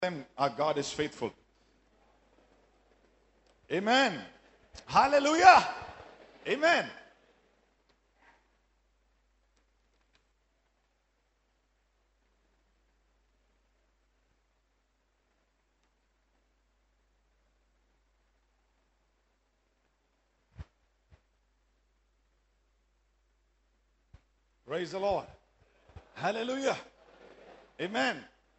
them our God is faithful. Amen. Hallelujah. Amen. Praise the Lord. Hallelujah. Amen.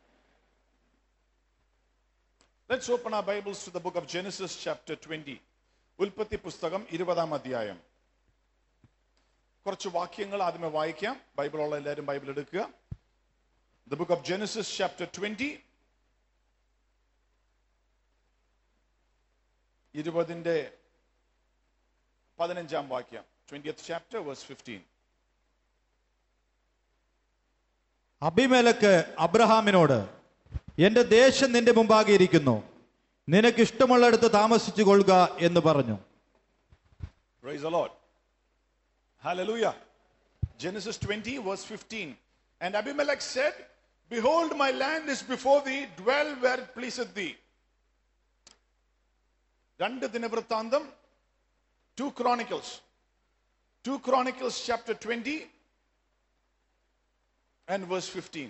Let's open our Bibles to the book of Genesis, chapter 20. ഉൽപ്പത്തി പുസ്തകം ഇരുപതാം അധ്യായം കുറച്ച് വാക്യങ്ങൾ ആദ്യമേ വായിക്കാം ബൈബിളുള്ള എല്ലാവരും ബൈബിൾ എടുക്കുക the book of Genesis chapter twenty ഇരുപതിന്റെ പതിനഞ്ചാം വാക്യം twentieth chapter verse fifteen Abimelech അബ്രഹാമിനോട് എന്റെ ദേശം നിന്റെ മുമ്പാകെ ഇരിക്കുന്നു നിനക്ക് ഇഷ്ടമുള്ളിടത്ത് താമസിച്ചു കൊള്ളുക എന്ന് പറഞ്ഞു Praise the Lord. Hallelujah. Genesis 20, verse 15. And Abimelech said, Behold, my land is before thee, dwell where it pleaseth thee. രണ്ട് ദിനവൃത്താന്തം two Chronicles two Chronicles chapter twenty and verse fifteen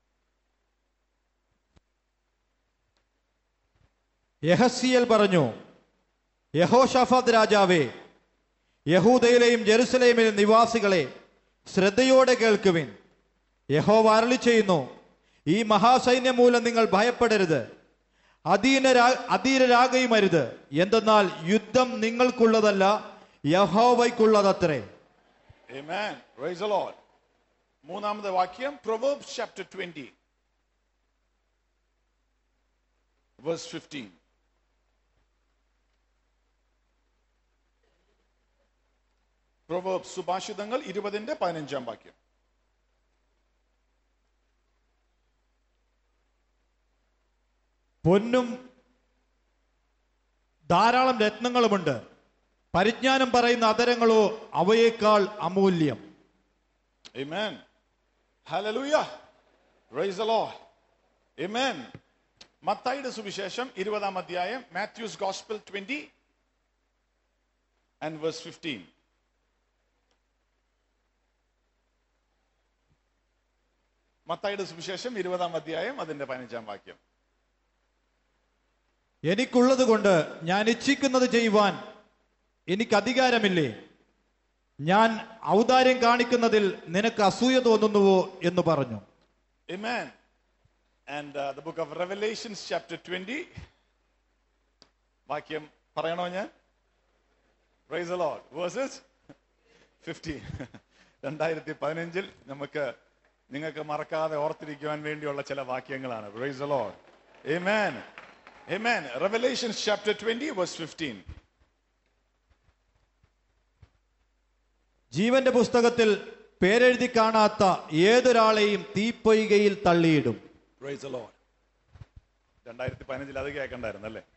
Jahaziel പറഞ്ഞു യഹോഷാഫാദ് രാജാവേ യഹൂദയിലെയും ജെറുസലേമിലെയും നിവാസികളെ ശ്രദ്ധയോടെ കേൾക്കുവിൻ യഹോവ അരളി ചെയ്യുന്നു ഈ മഹാസൈന്യം മൂലം നിങ്ങൾ ഭയപ്പെടരുത് അധീനരാ അധീരരാകയും അരുത് എന്തെന്നാൽ യുദ്ധം നിങ്ങൾക്കുള്ളതല്ല യഹോവയ്ക്കുള്ളതത്രേ Amen. Praise the Lord. മൂന്നാമത്തെ വാക്യം Proverbs chapter 20 verse 15. Proverbs സുഭാഷിതങ്ങൾ ഇരുപതിന്റെ പതിനഞ്ചാം വാക്യം പൊന്നും ധാരാളം രത്നങ്ങളുമുണ്ട് പരിജ്ഞാനം പറയുന്ന അതരങ്ങളോ അവയേക്കാൾ അമൂല്യം Amen. Hallelujah. Praise the Lord. Amen. മത്തായിയുടെ സുവിശേഷം ഇരുപതാം അധ്യായം Matthew's gospel twenty and verse fifteen മത്തായിയുടെ സുവിശേഷം ഇരുപതാം അധ്യായം അതിന്റെ പതിനഞ്ചാം വാക്യം എനിക്കുള്ളത് കൊണ്ട് ഞാൻ ഇച്ഛിക്കുന്നത് ചെയ്യുവാൻ എനിക്ക് അധികാരമില്ലേ ഞാൻ ഔദാര്യം കാണിക്കുന്നതിൽ നിനക്ക് അസൂയ തോന്നുന്നുവോ എന്ന് പറഞ്ഞു Amen. And uh, the book of Revelations, chapter 20. വാക്യം പറയണോ ഞാൻ പ്രൈസ് the Lord. Verses 15. രണ്ടായിരത്തി പതിനഞ്ചിൽ നമുക്ക് നിങ്ങൾക്ക് മറക്കാതെ ഓർത്തിരിക്കുവാൻ വേണ്ടിയുള്ള ചില വാക്യങ്ങളാണ് praise the Lord. Amen. Amen. Revelations chapter 20 verse 15. ജീവന്റെ പുസ്തകത്തിൽ പേരെഴുതി കാണാത്ത ഏതൊരാളെയും തീപ്പൊയ്കയിൽ തള്ളിയിടും Praise the Lord. രണ്ടായിരത്തി പതിനഞ്ചിൽ അത് കേൾക്കണ്ടായിരുന്നു അല്ലേ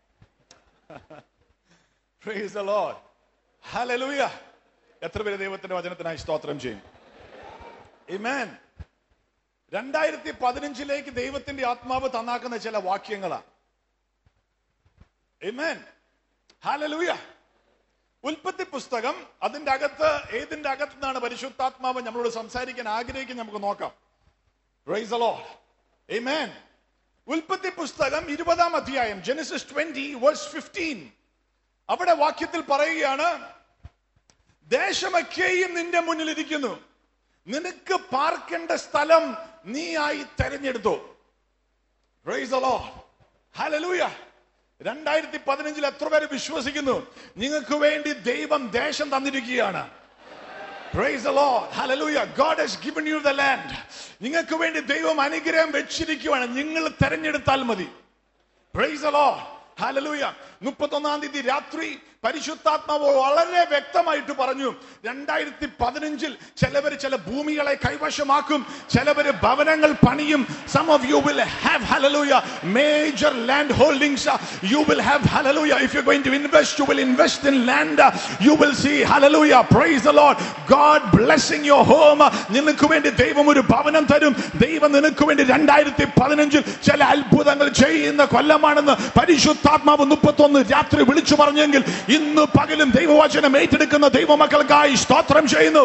Praise the Lord. Hallelujah. എത്ര പേര് ദൈവത്തിന്റെ വചനത്തിനായി സ്തോത്രം ചെയ്യും Amen. രണ്ടായിരത്തി പതിനഞ്ചിലേക്ക് ദൈവത്തിന്റെ ആത്മാവ് തന്നാക്കുന്ന ചില വാക്യങ്ങളാണ് Amen. Hallelujah. ഉൽപ്പത്തി പുസ്തകം അതിന്റെ അകത്ത് ഏതിന്റെ അകത്ത് നിന്നാണ് പരിശുദ്ധാത്മാവ് നമ്മളോട് സംസാരിക്കാൻ ആഗ്രഹിക്കുന്നത് നമുക്ക് നോക്കാം Praise the Lord. Amen. ഉൽപ്പത്തി പുസ്തകം ഇരുപതാം അധ്യായം ജെനസിസ് ട്വന്റി വേഴ്സ് ഫിഫ്റ്റീൻ അവിടെ വാക്യത്തിൽ പറയുകയാണ് ദേശമൊക്കെയും നിന്റെ മുന്നിൽ ഇരിക്കുന്നു നിനക്ക് പാർക്കേണ്ട സ്ഥലം നീയായി തെരഞ്ഞെടുത്തു Praise the Lord. Hallelujah. രണ്ടായിരത്തി പതിനഞ്ചിൽ എത്ര പേര് വിശ്വസിക്കുന്നു നിങ്ങൾക്ക് വേണ്ടി ദൈവം ദേശം തന്നിരിക്കുകയാണ് Praise the Lord. Hallelujah. God has given you the land. നിങ്ങൾക്ക് വേണ്ടി ദൈവം അനുഗ്രഹം വെച്ചിരിക്കുകയാണ് നിങ്ങൾ തെരഞ്ഞെടുത്താൽ മതി Praise the Lord. Hallelujah. മുപ്പത്തൊന്നാം തീയതി രാത്രി പരിശുദ്ധാത്മാവ് വളരെ വ്യക്തമായിട്ട് പറഞ്ഞു രണ്ടായിരത്തി പതിനഞ്ചിൽ ചിലവർ ചില ഭൂമികളെ കൈവശമാക്കും ചിലവര് ഭവനങ്ങൾ പണിയും some of you will have hallelujah major land holdings you will have hallelujah if you going to invest you will invest in land you will see hallelujah praise the Lord God blessing your home നിനക്ക് വേണ്ടി ദൈവം ഒരു ഭവനം തരും ദൈവം നിനക്ക് വേണ്ടി രണ്ടായിരത്തി പതിനഞ്ചിൽ ചില അത്ഭുതങ്ങൾ ചെയ്യുന്ന കൊല്ലമാണെന്ന് പരിശുദ്ധാത്മാവ് മുപ്പത്തൊന്ന് രാത്രി വിളിച്ചു പറഞ്ഞെങ്കിൽ ഇന്ന് പകലും ദൈവവചനം ഏറ്റെടുക്കുന്ന ദൈവമക്കൾക്കായി സ്തോത്രം ചെയ്യുന്നു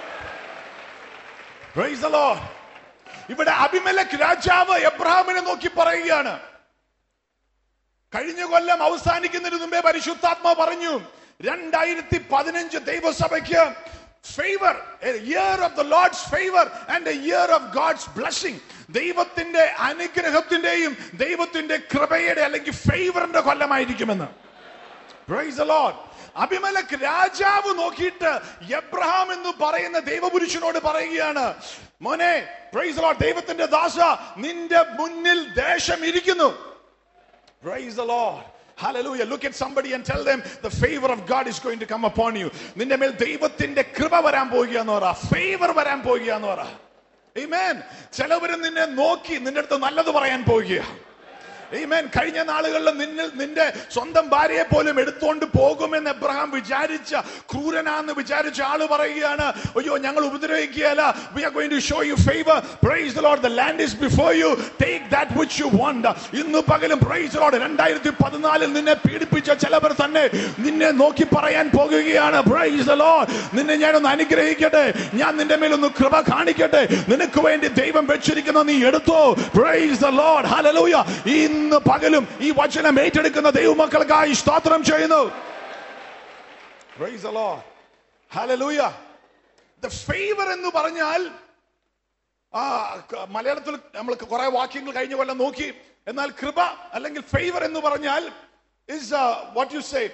Praise the Lord. ഇവിടെ അഭിമലക് രാജാവ് എബ്രഹാമിനെ നോക്കി പറയുകയാണ് കഴിഞ്ഞ കൊല്ലം അവസാനിക്കുന്നതിന് മുമ്പേ പരിശുദ്ധാത്മാവ് പറഞ്ഞു രണ്ടായിരത്തി പതിനഞ്ച് ദൈവസഭയ്ക്ക് favour year of the Lord's favour and a year of God's blessing ദൈവത്തിന്റെ അനുഗ്രഹത്തിന്റെയും ദൈവത്തിന്റെ കൃപയുടെ അല്ലെങ്കിൽ ഫേവറിന്റെ കൊല്ലമായിരിക്കുമെന്ന് Praise the Lord. അഭിമലക് രാജാവ് നോക്കിയിട്ട് എബ്രഹാം എന്ന് പറയുന്ന ദൈവപുരുഷനോട് പറയുകയാണ് മോനെ പ്രൈസ് ലോർഡ് ദൈവത്തിന്റെ ദാസ നിന്റെ മുന്നിൽ ദേശം ഇരിക്കുന്നു Praise the Lord. Hallelujah. Look at somebody and tell them the favor of God is going to come upon you. നിന്റെ മേൽ ദൈവത്തിന്റെ കൃപ വരാൻ പോകുകയെന്ന് പറ ഫേവർ വരാൻ പോകുകയെന്ന് പറ Amen. ചിലവരും നിന്നെ നോക്കി നിന്റെ അടുത്ത് നല്ലത് പറയാൻ പോകുക Amen. കഴിഞ്ഞ നാളുകളിൽ നിന്നിൽ നിന്റെ സ്വന്തം ഭാര്യയെ പോലും എടുത്തോണ്ട് പോകുമെന്ന് എബ്രഹാം വിചാരിച്ച ക്രൂരനാന്ന് വിചാരിച്ച ആള് പറയുകയാണ് അയ്യോ ഞങ്ങൾ ഉപദ്രവിക്കുകയല്ല we are going to show you favour praise the Lord the land is before you take that which you want ഇന്ന് പകലും പ്രൈസ് ലോർഡ് രണ്ടായിരത്തി പതിനാലിൽ നിന്നെ പീഡിപ്പിച്ച ചിലവർ തന്നെ നിന്നെ നോക്കി പറയാൻ പോകുകയാണ് പ്രൈസ് ദി ലോർഡ് നിന്നെ ഞാനൊന്ന് അനുഗ്രഹിക്കട്ടെ ഞാൻ നിന്റെ മേലൊന്ന് കൃപ കാണിക്കട്ടെ നിനക്ക് വേണ്ടി ദൈവം വെച്ചിരിക്കുന്ന നീ എടുത്തോ പ്രൈസ് ദി ലോർഡ് ഹല്ലേലൂയ ഇന്ന് പകലും ഈ വചനം ഏറ്റെടുക്കുന്ന ദൈവമക്കൾക്കായി സ്തോത്രം ചെയ്യുന്നു praise the Lord hallelujah the favour എന്ന് പറഞ്ഞാൽ ആ ക- മലയാളത്തിൽ നമ്മൾ കുറെ വാക്യങ്ങൾ കഴിഞ്ഞ കൊല്ലം നോക്കി എന്നാൽ കൃപ അല്ലെങ്കിൽ ഫേവർ എന്ന് പറഞ്ഞാൽ is what you say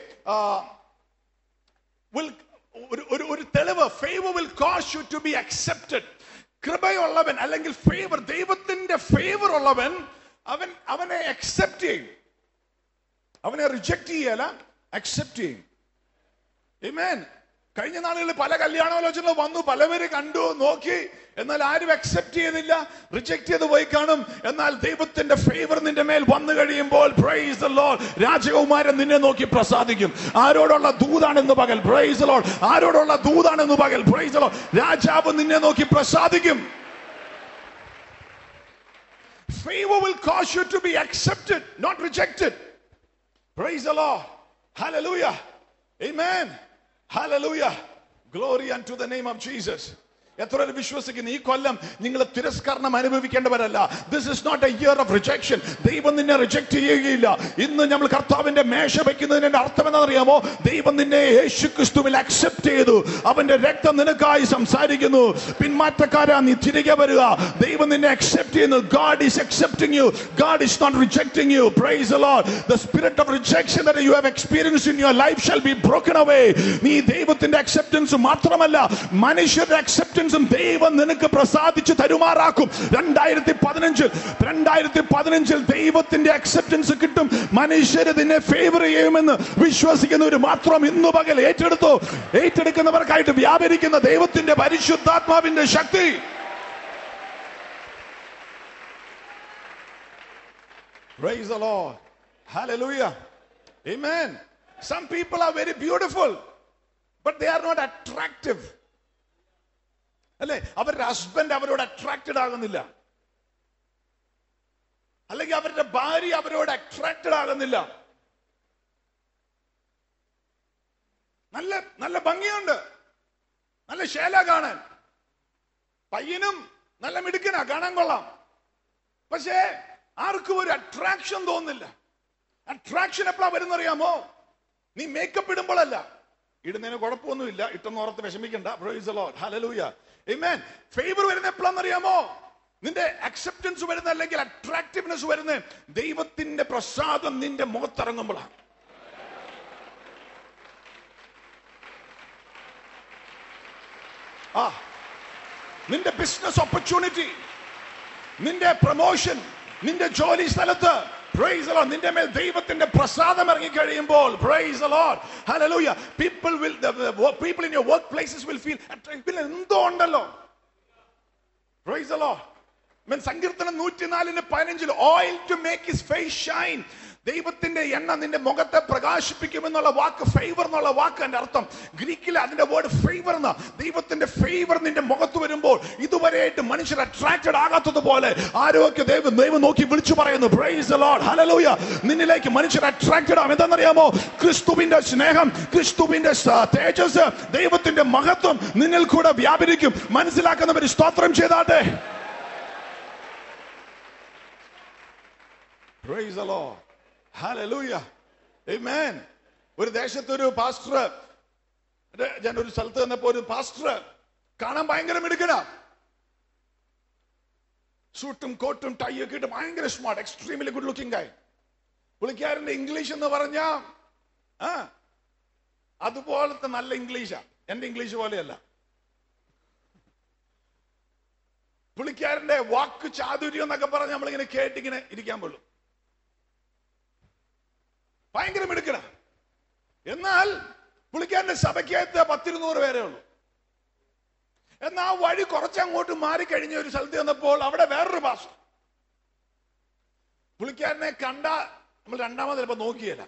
will ഒരു ഒരു ഒരു തെളിവ് favour will cause you to be accepted കൃപയുള്ളവൻ അല്ലെങ്കിൽ ഫേവർ ദൈവത്തിന്റെ ഫേവർ ഉള്ളവൻ അവൻ അവനെ അക്സെപ്റ്റ് ചെയ്യും അവനെ റിജക്ട് ചെയ്യല അക്സെപ്റ്റ് ചെയ്യും Amen. കഴിഞ്ഞ നാളുകളിൽ പല കല്യാണാലോചന വന്നു പലവര് കണ്ടു നോക്കി എന്നാൽ ആരും അക്സെപ്റ്റ് ചെയ്തില്ല റിജക്ട് ചെയ്ത് പോയി കാണും എന്നാൽ ദൈവത്തിന്റെ ഫേവർ നിന്റെ മേൽ വന്നു കഴിയുമ്പോൾ പ്രൈസ് ദ ലോർഡ് രാജകുമാരൻ നിന്നെ നോക്കി പ്രസാദിക്കും ആരോടുള്ള ദൂതാണെന്ന് പകൽ പ്രൈസ് ലോർഡ് ആരോടുള്ള ദൂതാണെന്ന് പകൽ പ്രൈസ് ലോർഡ് രാജാവ് നിന്നെ നോക്കി പ്രസാദിക്കും Favor will cause you to be accepted, not rejected. Praise the Lord. Hallelujah. Amen. Hallelujah. Glory unto the name of Jesus. എത്ര പേര് വിശ്വസിക്കുന്നു ഈ കൊല്ലം നിങ്ങൾ തിരസ്കരണം അനുഭവിക്കേണ്ടവരല്ല this is not a year of rejection ദൈവം നിന്നെ റിജക്ട് ചെയ്യുകയില്ല ഇന്ന് നമ്മൾ കർത്താവിന്റെ മേശ വയ്ക്കുന്നതിന്റെ അർത്ഥം എന്താണെന്നറിയാമോ ദൈവം നിന്നെ യേശു ക്രിസ്തുവിൽ അക്സെപ്റ്റ് ചെയ്തു അവന്റെ രക്തം നിനക്കായി സംസാരിക്കുന്നു പിന്മാറ്റക്കാരാ നീ തിരികെ വരിക ദൈവം നിന്നെ അക്സെപ്റ്റ് ചെയ്യുന്നു God is accepting you God is not rejecting you praise the Lord the spirit of rejection that you have experience in your life shall be broken away നീ ദൈവത്തിന്റെ അക്സെപ്റ്റൻസ് മാത്രമല്ല മനുഷ്യരുടെ അക്സെപ്റ്റൻസും ദൈവം നിനക്ക് പ്രസാദിച്ച് തരുമാറാക്കും രണ്ടായിരത്തി പതിനഞ്ചിൽ രണ്ടായിരത്തി പതിനഞ്ചിൽ ദൈവത്തിന്റെ അക്സെപ്റ്റൻസ് കിട്ടും മനുഷ്യര് നിന്നെ ഫേവർ ചെയ്യുമെന്ന് വിശ്വസിക്കുന്നവർ മാത്രം ഇന്നു പകൽ ഏറ്റെടുത്തു ഏറ്റെടുക്കുന്നവർക്കായിട്ട് വ്യാപരിക്കുന്ന ദൈവത്തിന്റെ പരിശുദ്ധാത്മാവിന്റെ ശക്തി Praise the Lord. Hallelujah. Amen. Some people are very beautiful, but they are not attractive. അല്ലേ അവരുടെ ഹസ്ബൻഡ് അവരോട് അട്രാക്റ്റഡ് ആകുന്നില്ല അല്ലെങ്കിൽ അവരുടെ ഭാര്യ അവരോട് അട്രാക്റ്റഡ് ആകുന്നില്ല നല്ല നല്ല ഭംഗിയുണ്ട് നല്ല ശേല കാണാൻ പയ്യനും നല്ല മിടുക്കനാ കാണാൻ കൊള്ളാം പക്ഷേ ആർക്കും ഒരു അട്രാക്ഷൻ തോന്നുന്നില്ല അട്രാക്ഷൻ എപ്പോഴാ വരുന്നറിയാമോ നീ മേക്കപ്പ് ഇടുമ്പോഴല്ല ഇടുന്നതിന് കുഴപ്പമൊന്നുമില്ല ഇട്ടെന്ന് ഓർത്ത് വിഷമിക്കണ്ട praise Lord hallelujah amen favour വരുന്ന എപ്പോഴാണെന്നറിയാമോ നിന്റെ അക്സെപ്റ്റൻസ് വരുന്ന അല്ലെങ്കിൽ അട്രാക്റ്റീവ്നെസ് വരുന്ന ദൈവത്തിന്റെ പ്രസാദം നിന്റെ മുഖത്തിറങ്ങുമ്പോഴാണ് ആ നിന്റെ ബിസിനസ് ഓപ്പർച്യൂണിറ്റി നിന്റെ പ്രൊമോഷൻ നിന്റെ ജോലി സ്ഥലത്ത് Praise the Lord. നിന്റെ മേൽ ദൈവത്തിന്റെ പ്രസാദം ഇറങ്ങി കഴിയുമ്പോൾ praise the Lord. Hallelujah. People will the, the wo- people in your workplaces will feel attract- പിന്നെ എന്തോ ഉണ്ടല്ലോ Praise the Lord. Men സങ്കീർത്തനം നൂറ്റിനാലിന് പതിനഞ്ചിൽ oil to make his face shine ദൈവത്തിന്റെ എണ്ണ നിന്റെ മുഖത്തെ പ്രകാശിപ്പിക്കും എന്നുള്ള വാക്ക് ഫേവർ എന്നുള്ള വാക്ക് എന്റെ അർത്ഥം ഗ്രീക്കിൽ അതിന്റെ വേർഡ് ഫേവർ എന്ന ദൈവത്തിന്റെ ഫേവർ നിന്റെ മുഖത്ത് വരുമ്പോൾ ഇതുവരെയായിട്ട് മനുഷ്യർ അട്രാക്റ്റഡ് ആകാത്തതുപോലെ ആരോഗ്യ ദൈവം ദൈവം നോക്കി വിളിച്ചു പറയുന്നു പ്രൈസ് ലോഡ് ഹലലൂയ നിന്നിലേക്ക് മനുഷ്യർ അട്രാക്റ്റഡ് ആവും എന്താണെന്നറിയാമോ ക്രിസ്തുവിന്റെ സ്നേഹം ക്രിസ്തുവിന്റെ സ- തേജസ് ദൈവത്തിന്റെ മഹത്വം നിന്നിൽ കൂടെ വ്യാപരിക്കും മനസ്സിലാക്കുന്നവർ സ്തോത്രം ചെയ്താട്ടെ Praise the Lord. Hallelujah. Amen. ഒരു ദേശത്ത് ഒരു പാസ്റ്റർ ഞാൻ ഒരു സ്ഥലത്ത് വന്നപ്പോ ഒരു പാസ്റ്റർ കാണാൻ ഭയങ്കര മിടുക്കന സൂട്ടും കോട്ടും ടൈ ഒക്കെ ഇട്ട് ഭയങ്കര സ്മാർട്ട് എക്സ്ട്രീംലി ഗുഡ് ലുക്കിംഗ് ആയി പുള്ളിക്കാരന്റെ ഇംഗ്ലീഷ് എന്ന് പറഞ്ഞ ആ അതുപോലത്തെ നല്ല ഇംഗ്ലീഷാ എന്റെ ഇംഗ്ലീഷ് പോലെയല്ല പുള്ളിക്കാരന്റെ വാക്ക് ചാതുര്യം എന്നൊക്കെ പറഞ്ഞ് നമ്മളിങ്ങനെ കേട്ടിങ്ങനെ ഇരിക്കാൻ പോലും ഭയങ്കര മിടുക്കണ എന്നാൽ പുള്ളിക്കാരന്റെ സഭയ്ക്കകത്ത് പത്തിരുന്നൂറ് പേരേ ഉള്ളൂ എന്നാൽ ആ വഴി കുറച്ചങ്ങോട്ട് മാറിക്കഴിഞ്ഞ ഒരു സ്ഥലത്ത് ചെന്നപ്പോൾ അവിടെ വേറൊരു പാസ്റ്റർ പുള്ളിക്കാരനെ കണ്ട നമ്മൾ രണ്ടാമത് ചിലപ്പോ നോക്കിയല്ല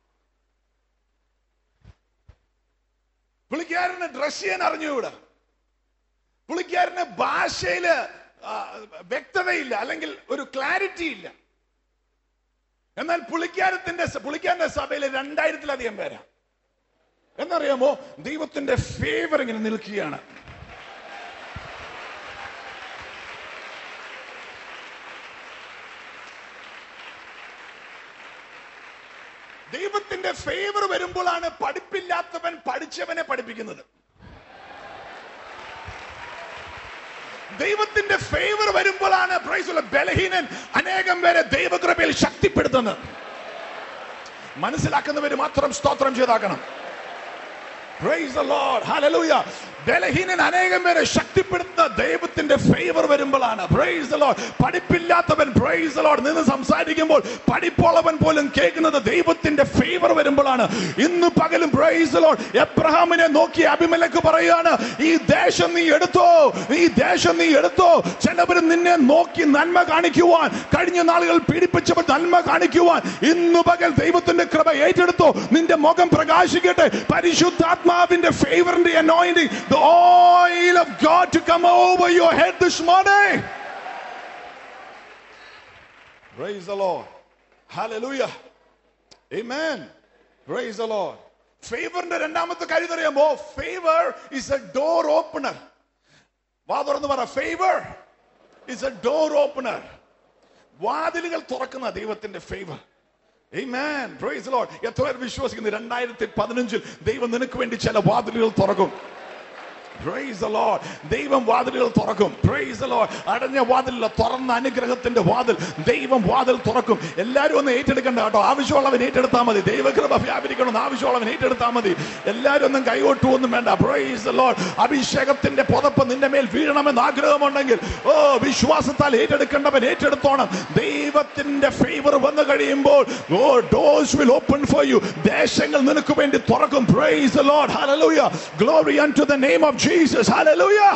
പുള്ളിക്കാരന് ഡ്രസ് ചെയ്യാൻ അറിഞ്ഞുകൂടാ പുള്ളിക്കാരന് ഭാഷയില് ആ, വ്യക്തതയില്ല അല്ലെങ്കിൽ ഒരു ക്ലാരിറ്റി ഇല്ല എന്നാൽ പുള്ളിക്കാരത്തിന്റെ പുള്ളിക്കാരന്റെ സഭയിൽ രണ്ടായിരത്തിലധികം പേരാ എന്നറിയാമോ ദൈവത്തിന്റെ ഫേവർ ഇങ്ങനെ നിൽക്കുകയാണ് ദൈവത്തിന്റെ ഫേവർ വരുമ്പോഴാണ് പഠിപ്പില്ലാത്തവൻ പഠിച്ചവനെ പഠിപ്പിക്കുന്നത് ദൈവത്തിന്റെ ഫേവർ വരുമ്പോഴാണ് praise the Lord, ബലഹീനൻ അനേകം പേരെ ദൈവകൃപയിൽ ശക്തിപ്പെടുത്തുന്നത് മനസ്സിലാക്കുന്നവര് മാത്രം സ്തോത്രം ചെയ്താക്കണം Praise the Lord. Hallelujah. ബലഹീനൻ അനേകം പേരെ ശക്തിപ്പെടുത്തുന്ന ദൈവത്തിന്റെ ഫേവർ വരുമ്പോഴാണ് പ്രൈസ് the Lord. പഠിപ്പില്ലാത്തവൻ പ്രൈസ് the Lord നിന്ന് സംസാരിക്കുമ്പോൾ പഠിപ്പുള്ളവൻ പോലും കേൾക്കുന്നത് ദൈവത്തിന്റെ ഫേവർ വരുമ്പോഴാണ് ഇന്ന് പകലും പ്രൈസ് the Lord. എബ്രഹാമിനെ നോക്കി അഭിമലക്ക് പറയാണ് ഈ ദേശം നീ എടുത്തോ ഈ ദേശം നീ എടുത്തോ ചിലവർ നിന്നെ നോക്കി നന്മ കാണിക്കുവാൻ കഴിഞ്ഞ നാളുകൾ പീഡിപ്പിച്ചവർ നന്മ കാണിക്കുവാൻ ഇന്ന് പകൽ ദൈവത്തിന്റെ കൃപ ഏറ്റെടുത്തോ നിന്റെ മുഖം പ്രകാശിക്കട്ടെ പരിശുദ്ധാത്മാവിന്റെ ഫേവറിന്റെ anointing the oil of God to come over your head this morning praise the Lord hallelujah amen praise the Lord ഫേവറിന്റെ രണ്ടാമത്തെ കാര്യം അറിയാമോ favour is a door opener വാ തുറന്ന് പറ favour is a door opener വാതിലുകൾ തുറക്കുന്ന ദൈവത്തിന്റെ favour Amen. Praise the Lord. എത്ര പേർ വിശ്വസിക്കുന്നു രണ്ടായിരത്തി പതിനഞ്ചിൽ ദൈവം നിനക്ക് വേണ്ടി ചില വാതിലുകൾ തുറക്കും Praise the Lord. ദൈവം വാതിലുകൾ തുറക്കും Praise the Lord. അടഞ്ഞ വാതിലില്ല തുറന്ന അനുഗ്രഹത്തിന്റെ വാതിൽ ദൈവം വാതിൽ തുറക്കും എല്ലാവരും ഒന്ന് ഏറ്റെടുക്കണ്ട കേട്ടോ ആവശ്യമുള്ളവൻ ഏറ്റെടുത്താൽ മതി ദൈവകൃപ വ്യാപരിക്കണം ആവശ്യമുള്ളവൻ ഏറ്റെടുത്താൽ മതി എല്ലാവരും ഒന്നും കൈകൊട്ടു ഒന്നും വേണ്ട Praise the Lord. അഭിഷേകത്തിന്റെ പുതപ്പ് നിന്റെ മേൽ വീഴണമെന്ന് ആഗ്രഹമുണ്ടെങ്കിൽ ഓ വിശ്വാസത്താൽ ഏറ്റെടുക്കേണ്ടവൻ ഏറ്റെടുത്തോണം ദൈവത്തിന്റെ ഫേവർ വന്നു കഴിയുമ്പോൾ oh doors will open for you ദേശങ്ങൾ നിനക്ക് വേണ്ടി തുറക്കും praise the Lord hallelujah glory unto the name of Jesus hallelujah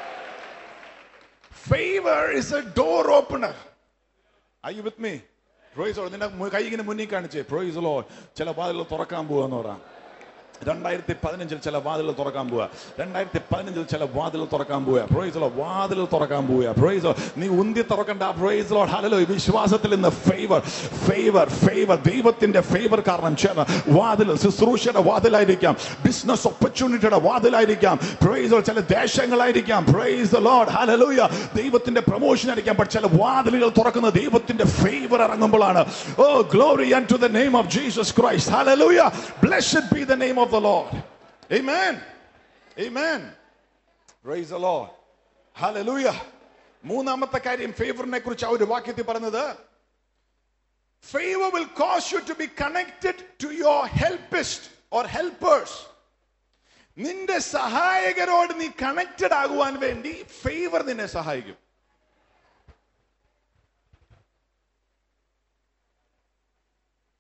favor is a door opener are you with me praise the Lord. നിന്റെ മു- കൈ ഇങ്ങനെ മുന്നിൽ കാണിച്ചേ പ്രൈസ് ലോ ചില വാതിലുകൾ തുറക്കാൻ പോവാന്ന് പറ രണ്ടായിരത്തി പതിനഞ്ചിൽ ചില വാതിലുകൾ തുറക്കാൻ പോവുക രണ്ടായിരത്തി പതിനഞ്ചിൽ ചില വാതിലുകൾ തുറക്കാൻ പോവുക പ്രൈസ് ലോ വാതിലുകൾ തുറക്കാൻ പോവുക പ്രൈസ് നീ ഉന്തി തുറക്കണ്ട പ്രൈസ് ലോ ഹലോ വിശ്വാസത്തിൽ നിന്ന് ഫേവർ ഫേവർ ഫേവർ ദൈവത്തിന്റെ ഫേവർ കാരണം ചില വാതിൽ ശുശ്രൂഷയുടെ വാതിലായിരിക്കാം ബിസിനസ് ഓപ്പർച്യൂണിറ്റിയുടെ വാതിലായിരിക്കാം പ്രൈസ് ചില ദേശങ്ങളായിരിക്കാം പ്രൈസ് ലോഡ് ഹലലൂയ ദൈവത്തിന്റെ പ്രൊമോഷൻ ആയിരിക്കാം പക്ഷെ ചില വാതിലുകൾ തുറക്കുന്ന ദൈവത്തിന്റെ ഫേവർ ഇറങ്ങുമ്പോഴാണ് oh glory and to the name of Jesus Christ hallelujah blessed be the name of the Lord amen amen praise the Lord hallelujah മൂന്നാമത്തെ കാര്യം ഫേവറിനെ കുറിച്ച് ആ ഒരു വാക്യത്തിൽ പറഞ്ഞത് favor will cause you to be connected to your helpist or helpers നിന്റെ സഹായകരോട് നീ connected ആകുവാൻ വേണ്ടി ഫേവർ നിന്നെ സഹായിക്കും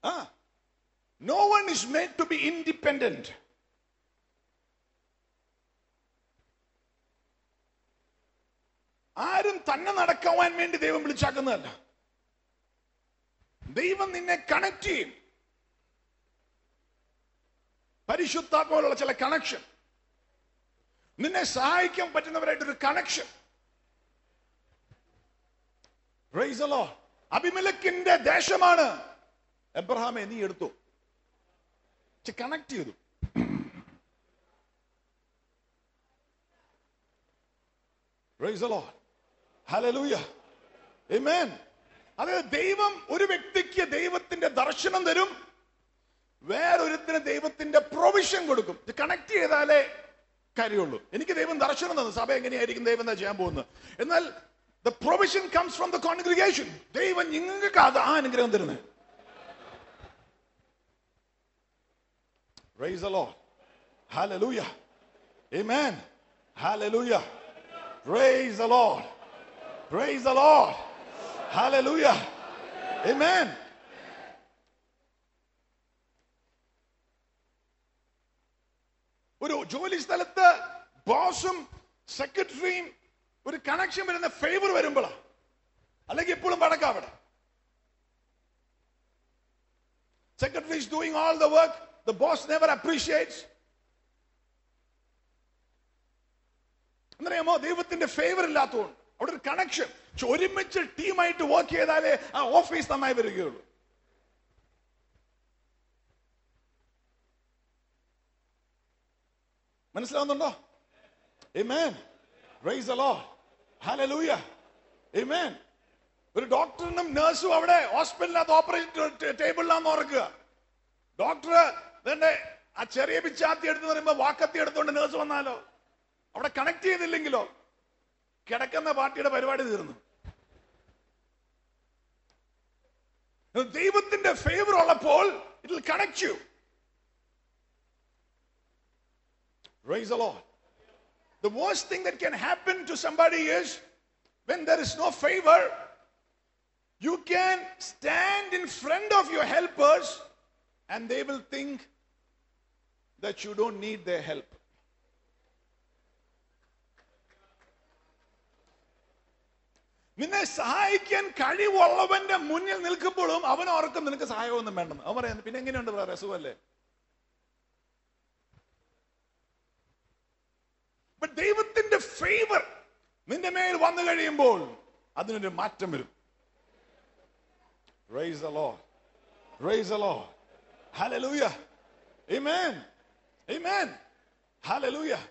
ആ no one is made to be independent ആരും തന്നെ നടക്കുവാൻ വേണ്ടി ദൈവം വിളിച്ചാക്കുന്നതല്ല ദൈവം നിന്നെ കണക്ട് ചെയ്യും പരിശുദ്ധാത്മാവിലുള്ള ചില കണക്ഷൻ നിന്നെ സഹായിക്കാൻ പറ്റുന്നവരായിട്ടൊരു കണക്ഷൻ അഭിമലക്കിന്റെ ദേശമാണ് എബ്രഹാമെ നീ എടുത്തു കണക്ട് ചെയ്തു Praise the Lord. Hallelujah. Amen. അതായത് ദൈവം ഒരു വ്യക്തിക്ക് ദൈവത്തിന്റെ ദർശനം തരും വേറൊരുത്തിന് ദൈവത്തിന്റെ പ്രൊവിഷൻ കൊടുക്കും ഇത് കണക്ട് ചെയ്താലേ കാര്യമുള്ളൂ എനിക്ക് ദൈവം ദർശനം തന്നു സഭ എങ്ങനെയായിരിക്കും ദൈവം എന്താ ചെയ്യാൻ പോകുന്നത് എന്നാൽ the provision comes from the congregation ദൈവം നിങ്ങൾക്ക് അത് ആ അനുഗ്രഹം തരുന്നത് Praise the Lord. Hallelujah. Amen. Hallelujah. Praise the Lord. Praise the Lord. Hallelujah. Amen. ഒരു ജോലി സ്ഥലത്ത് ബോസും സെക്രട്ടറിയും ഒരു കണക്ഷൻ വരുന്ന ഫേവർ വരുമ്പോഴാണ് അല്ലെങ്കിൽ എപ്പോഴും പടക്കാം അവിടെ secretary is doing all the work the boss never appreciates എന്നറിയാമോ ദൈവത്തിന്റെ ഫേവർ ഇല്ലാത്തതുകൊണ്ട് അവിടെ ഒരു കണക്ഷൻ ഒരുമിച്ച് ടീമായിട്ട് വർക്ക് ചെയ്താലേ ആ ഓഫീസ് നന്നായി വരികയുള്ളൂ മനസ്സിലാവുന്നുണ്ടോ Amen. Praise the Lord. Hallelujah. Amen. ഒരു ഡോക്ടറിനും നഴ്സും അവിടെ ഹോസ്പിറ്റലിനകത്ത് ഓപ്പറേഷൻ ടേബിളിലാന്ന് ഓർക്കുക ഡോക്ടർ തന്നെ ആ ചെറിയ പിച്ചാത്തി എടുത്ത് പറയുമ്പോ വാക്കത്തി എടുത്തോണ്ട് നേഴ്സ് വന്നാലോ അവിടെ കണക്ട് ചെയ്തില്ലെങ്കിലോ കിടക്കുന്ന പാർട്ടിയുടെ പരിപാടി തീർന്നു ദൈവത്തിന്റെ ഫേവർ ഉള്ളപ്പോൾ it will connect you Praise the Lord. The worst thing that can happen to somebody is when there is no favor, you can stand in front of your helpers and they will think that you don't need their help. നിന്നെ സഹായിക്കാൻ കഴിവുള്ളവന്റെ മുന്നിൽ നിൽക്കുമ്പോഴും അവൻ ഓർക്കും നിനക്ക് സഹായമൊന്നും വേണ്ടെന്ന് അവൻ പറയാൻ പിന്നെ എങ്ങനെയുണ്ട് ബ്രദർ രസമല്ലേ But ദൈവത്തിന്റെ ഫേവർ നിന്റെ മേൽ വന്നു കഴിയുമ്പോൾ അതിനൊരു മാറ്റം വരും Praise the Lord. Praise the Lord. Hallelujah. Amen. Amen. Hallelujah.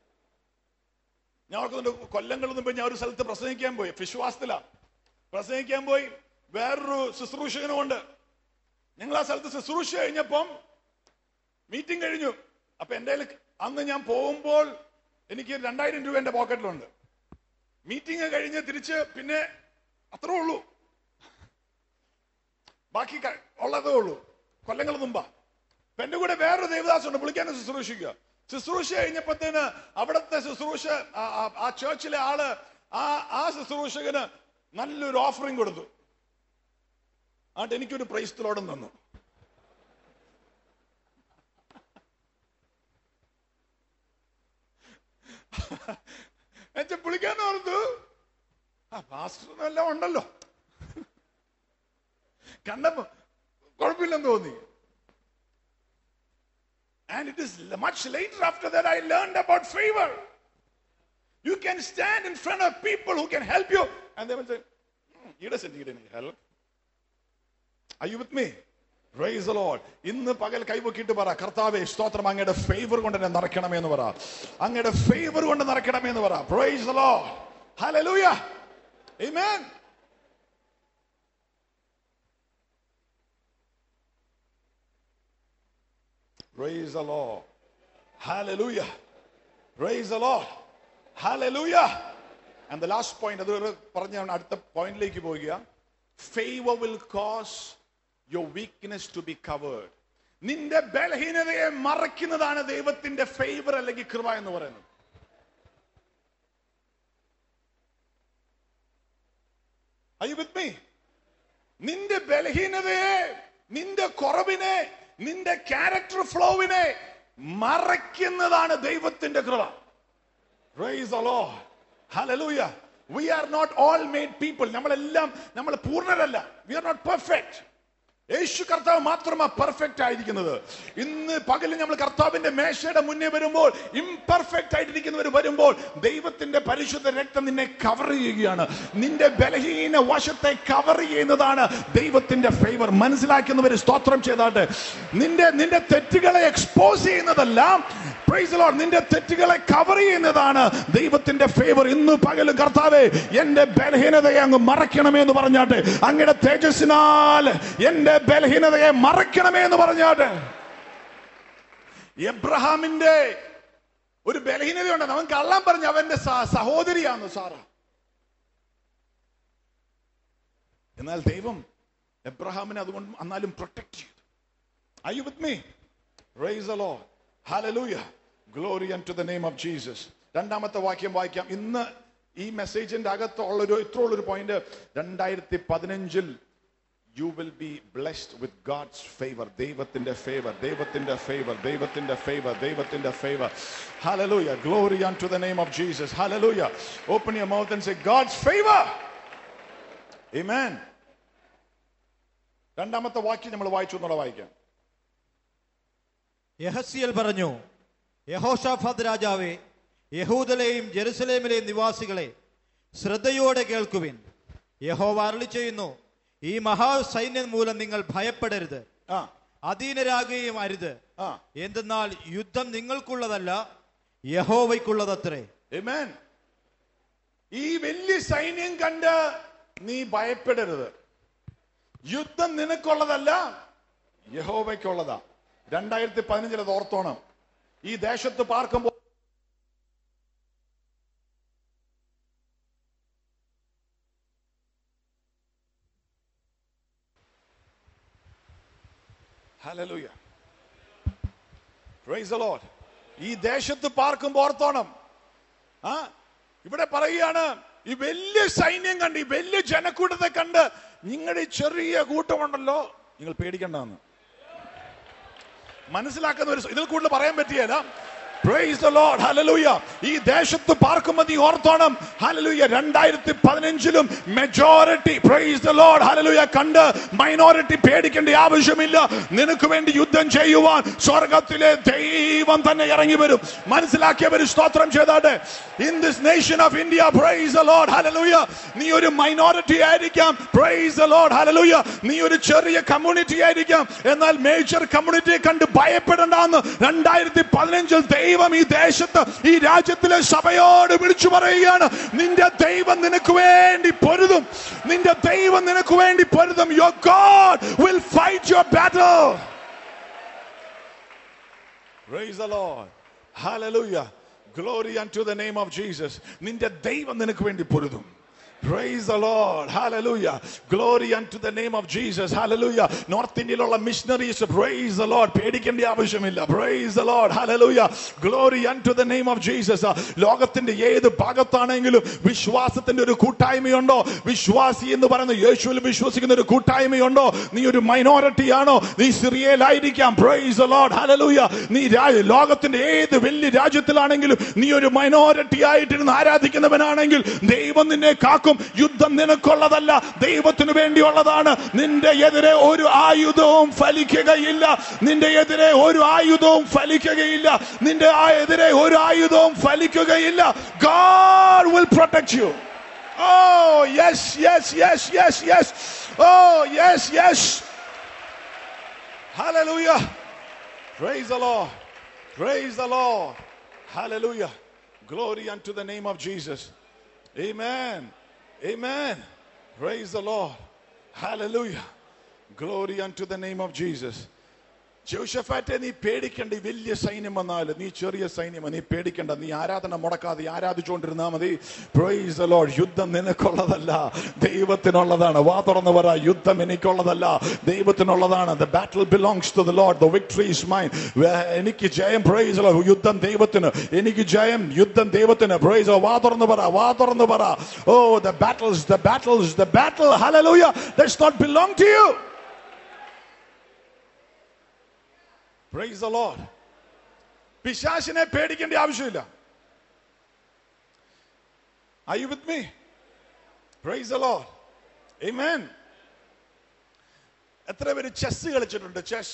ഞാൻ ഓർക്കുന്നുണ്ട് കൊല്ലങ്ങൾ മുമ്പ് ഞാൻ ഒരു സ്ഥലത്ത് പ്രസംഗിക്കാൻ പോയി വിശ്വാസത്തിലാ പ്രസംഗിക്കാൻ പോയി വേറൊരു ശുശ്രൂഷകനുമുണ്ട് ഞങ്ങൾ ആ സ്ഥലത്ത് ശുശ്രൂഷ കഴിഞ്ഞപ്പം മീറ്റിംഗ് കഴിഞ്ഞു അപ്പൊ എന്റെ കയ്യിൽ അന്ന് ഞാൻ പോകുമ്പോൾ എനിക്ക് രണ്ടായിരം രൂപ എന്റെ പോക്കറ്റിലുണ്ട് മീറ്റിംഗ് കഴിഞ്ഞ് തിരിച്ച് പിന്നെ അത്രേ ഉള്ളൂ ബാക്കി ക- ഉള്ളതേ ഉള്ളൂ കൊല്ലങ്ങൾ മുമ്പാ അപ്പൊ എന്റെ കൂടെ വേറൊരു ദേവദാസുണ്ട് പുള്ളിക്കാനെ ശുശ്രൂഷിക്കുക ശുശ്രൂഷ കഴിഞ്ഞപ്പോഴത്തേന് അവിടുത്തെ ശുശ്രൂഷ ആ- ആ- ആ ചേർച്ചിലെ ആള് ആ ആ ശുശ്രൂഷകന് നല്ലൊരു ഓഫറിങ് കൊടുത്തു ആട്ട് എനിക്കൊരു പ്രൈസ്തലോടും തന്നു എന്നുവെച്ചാ പുള്ളിക്കാരൻ ഓർത്തു ആ പാസ്റ്ററിനെല്ലാം ഉണ്ടല്ലോ കണ്ടപ്പോ കുഴപ്പമില്ലെന്ന് തോന്നി And it is much later after that I learned about favor. You can stand in front of people who can help you, and they will say, "Hmm, He doesn't need any help. Are you with me? Praise the Lord. ഇന്ന് പകൽ കൈവക്കിയിട്ട് പറ കർത്താവെ സ്തോത്രം അങ്ങയുടെ favour കൊണ്ട് എന്നെ നിറയ്ക്കണമേ എന്ന് പറ അങ്ങയുടെ ഫേവർ കൊണ്ട് നിറയ്ക്കണമേ എന്ന് പറ praise the Lord. Hallelujah. Amen. Praise the Lord. Hallelujah. Praise the Lord. Hallelujah. And the last point, അത് ഒരു പറഞ്ഞ അടുത്ത പോയിന്റിലേക്ക് പോവുക favour will cause your weakness to be covered നിന്റെ ബലഹീനതയെ മറയ്ക്കുന്നതാണ് ദൈവത്തിന്റെ ഫേവർ അല്ലെങ്കിൽ കൃപ എന്ന് പറയുന്നത് Are you with me? നിന്റെ ബലഹീനതയെ നിന്റെ കുറവിനെ നിന്റെ ക്യാരക്ടർ ഫ്ലോവിനെ മറയ്ക്കുന്നതാണ് ദൈവത്തിന്റെ കൃപ Praise the Lord. Hallelujah. We are not all made people. നമ്മളെല്ലാം നമ്മൾ പൂർണ്ണരല്ല വി ആർ നോട്ട് പെർഫെക്റ്റ് യേശു കർത്താവ് മാത്രമാ പെർഫെക്റ്റ് ആയിരിക്കുന്നത് ഇന്ന് പകല് നമ്മൾ കർത്താവിന്റെ മേശയുടെ മുന്നേ വരുമ്പോൾ ഇംപെർഫെക്റ്റ് ആയിട്ടിരിക്കുന്നവർ വരുമ്പോൾ ദൈവത്തിന്റെ പരിശുദ്ധ രക്തം നിന്നെ കവർ ചെയ്യുകയാണ് നിന്റെ ബലഹീന വശത്തെ കവർ ചെയ്യുന്നതാണ് ദൈവത്തിന്റെ ഫേവർ മനസ്സിലാക്കുന്നവർ സ്തോത്രം ചെയ്താട്ടെ നിന്റെ നിന്റെ തെറ്റുകളെ എക്സ്പോസ് ചെയ്യുന്നതെല്ലാം Praise the Lord. നിന്റെ തെറ്റുകളെ കവർ ചെയ്യുന്നതാണ് ദൈവത്തിന്റെ ഫേവർ ഇന്ന് പകലും കർത്താവെ എന്റെ ബലഹീനതയെ അങ്ങ് മറയ്ക്കണമേ എന്ന് പറഞ്ഞാട്ടെ അങ്ങയുടെ തേജസ്സിനാൽ എന്റെ ബലഹീനതയെ മറയ്ക്കണമേ എന്ന് പറഞ്ഞാട്ടെ എബ്രഹാമിന്റെ ഒരു ബലഹീനതയുണ്ട് അവൻ കള്ളം പറഞ്ഞു അവന്റെ സ- സഹോദരിയാണ് സാറ എന്നാൽ ദൈവം എബ്രഹാമിനെ അതുകൊണ്ട് എന്നാലും പ്രൊട്ടക്ട് ചെയ്തു Are you with me? Praise the Lord. Hallelujah. Glory unto the name of Jesus. രണ്ടാമത്തെ വാക്യം വായിക്കാം ഇന്ന് ഈ മെസ്സേജിന്റെ അകത്തുള്ളൊരു ഇത്രയുള്ളൊരു പോയിന്റ് രണ്ടായിരത്തി പതിനഞ്ചിൽ you will be blessed with God's favour ദൈവത്തിന്റെ ഫേവർ ദൈവത്തിന്റെ ഫേവർ ദൈവത്തിന്റെ ഫേവർ ദൈവത്തിന്റെ favour hallelujah glory unto the name of Jesus hallelujah open your mouth and say God's favour Amen. രണ്ടാമത്തെ വാക്യം നമ്മൾ വായിച്ചു എന്നുള്ള വായിക്കാം യഹസിയൽ പറഞ്ഞു യഹോഷാഫാദ് രാജാവേ യഹൂദലെയും ജെറുസലേമിലെയും നിവാസികളെ ശ്രദ്ധയോടെ കേൾക്കുവിൻ യഹോവ അരുളി ചെയ്യുന്നു ഈ മഹാസൈന്യം മൂലം നിങ്ങൾ ഭയപ്പെടരുത് ആ അധീനരാകുകയും അരുത് ആ എന്തെന്നാൽ യുദ്ധം നിങ്ങൾക്കുള്ളതല്ല യഹോവയ്ക്കുള്ളതത്രേ Amen. ഈ വലിയ സൈന്യം കണ്ട് നീ ഭയപ്പെടരുത് യുദ്ധം നിനക്കുള്ളതല്ല യഹോവയ്ക്കുള്ളതാ രണ്ടായിരത്തി പതിനഞ്ചിൽ അത് ഓർത്തോണം ഈ ദേശത്ത് പാർക്കുമ്പോൾ Hallelujah. Praise the Lord. ഈ ദേശത്ത് പാർക്കുമ്പോൾ ഓർത്തോണം ആ ഇവിടെ പറയുകയാണ് ഈ വലിയ സൈന്യം കണ്ട് ഈ വലിയ ജനക്കൂട്ടത്തെ കണ്ട് നിങ്ങളുടെ ഈ ചെറിയ കൂട്ടമുണ്ടല്ലോ നിങ്ങൾ പേടിക്കണ്ടെന്ന് മനസ്സിലാക്കുന്ന ഒരു ഇതിൽ കൂടുതൽ പറയാൻ പറ്റിയല്ല Praise the Lord. Hallelujah. ഈ ദേശത്ത് പാർക്കുമ്പോൾ നീ ഓർത്തോണം ഹലലൂയ രണ്ടായിരത്തി പതിനഞ്ചിലും majority praise the Lord hallelujah കണ്ട് മൈനോറിറ്റി പേടിക്കേണ്ട ആവശ്യമില്ല നിനക്ക് വേണ്ടി യുദ്ധം ചെയ്യുവാൻ സ്വർഗത്തിലെ ദൈവം തന്നെ ഇറങ്ങി വരും മനസ്സിലാക്കിയവർ സ്തോത്രം ചെയ്താട്ടെ in this nation of India praise the Lord hallelujah നീ ഒരു മൈനോറിറ്റി ആയിരിക്കാം പ്രൈസ് ദ ലോഡ് ഹലലൂയ നീ ഒരു ചെറിയ കമ്മ്യൂണിറ്റി ആയിരിക്കാം എന്നാൽ മേജർ കമ്മ്യൂണിറ്റിയെ കണ്ട് ഭയപ്പെടണ്ടെന്ന് രണ്ടായിരത്തി പതിനഞ്ചിൽ ദൈവം ഈ ദേശത്ത് ഈ രാജ്യത്തിലെ സഭയോട് വിളിച്ചു പറയുകയാണ് നിന്റെ ദൈവം നിനക്ക് വേണ്ടി പൊരുതും നിന്റെ ദൈവം നിനക്ക് വേണ്ടി പൊരുതും your God will fight your battle Praise the Lord. Hallelujah. Glory unto the name of Jesus. നിന്റെ ദൈവം നിനക്ക് വേണ്ടി പൊരുതും Praise the Lord. Hallelujah. Glory unto the name of Jesus. Hallelujah. North ഇന്ത്യയിലുള്ള മിഷണറീസ് praise the Lord. പേടിക്കേണ്ട ആവശ്യമില്ല praise the Lord. Hallelujah. Glory unto the name of Jesus. ആ, ലോകത്തിന്റെ ഏത് ഭാഗത്താണെങ്കിലും വിശ്വാസത്തിന്റെ ഒരു കൂട്ടായ്മയുണ്ടോ വിശ്വാസി എന്ന് പറയുന്ന യേശുവിൽ വിശ്വസിക്കുന്ന ഒരു കൂട്ടായ്മയുണ്ടോ നീ ഒരു മൈനോറിറ്റി ആണോ നീ സിറിയയിലായിരിക്കാം പ്രൈസ് the Lord. Hallelujah. നീ രാ- ലോകത്തിന്റെ ഏത് വലിയ രാജ്യത്തിലാണെങ്കിലും നീ ഒരു മൈനോറിറ്റി ആയിട്ടിരുന്ന് ആരാധിക്കുന്നവനാണെങ്കിൽ ദൈവം നിന്നെ കാക്കും യുദ്ധം നിനക്കുള്ളതല്ല ദൈവത്തിന് വേണ്ടിയുള്ളതാണ് നിന്റെ എതിരെ ഒരു ആയുധവും ഫലിക്കുകയില്ല നിന്റെ എതിരെ ഒരു ആയുധവും ഫലിക്കുകയില്ല നിന്റെ ആ എതിരെ ഒരു ആയുധവും ഫലിക്കുകയില്ല God will protect you. Oh, yes, yes, yes, yes, yes. Oh, yes, yes. Hallelujah. Praise the Lord. Praise the Lord. Hallelujah. Glory unto the name of Jesus. Amen. Amen. Praise the Lord. Hallelujah. Glory unto the name of Jesus. ജോഷഫാറ്റെ നീ പേടിക്കണ്ട ഈ വലിയ സൈന്യം വന്നാൽ നീ ചെറിയ സൈന്യം നീ പേടിക്കണ്ട നീ ആരാധന മുടക്കാതെ ആരാധിച്ചുകൊണ്ടിരുന്നാ മതി പ്രൈസ് ദ ലോർഡ് യുദ്ധം നിനക്കുള്ളതല്ല ദൈവത്തിനുള്ളതാണ് വാ തുറന്ന് പറ യുദ്ധം എനിക്കുള്ളതല്ല ദൈവത്തിനുള്ളതാണ് the battle belongs to the Lord the victory is mine എനിക്ക് ജയം പ്രൈസ് യുദ്ധം ദൈവത്തിന് എനിക്ക് ജയം യുദ്ധം ദൈവത്തിന് പ്രൈസ് വാ തുറന്ന് പറ വാ തുറന്ന് പറ oh the battles the battles the battle hallelujah that's not belong to you Praise the Lord. പിശാശിനെ പേടിക്കേണ്ട ആവശ്യമില്ല Are you with me? Praise the Lord. Amen. എത്ര പേര് ചെസ് കളിച്ചിട്ടുണ്ട് chess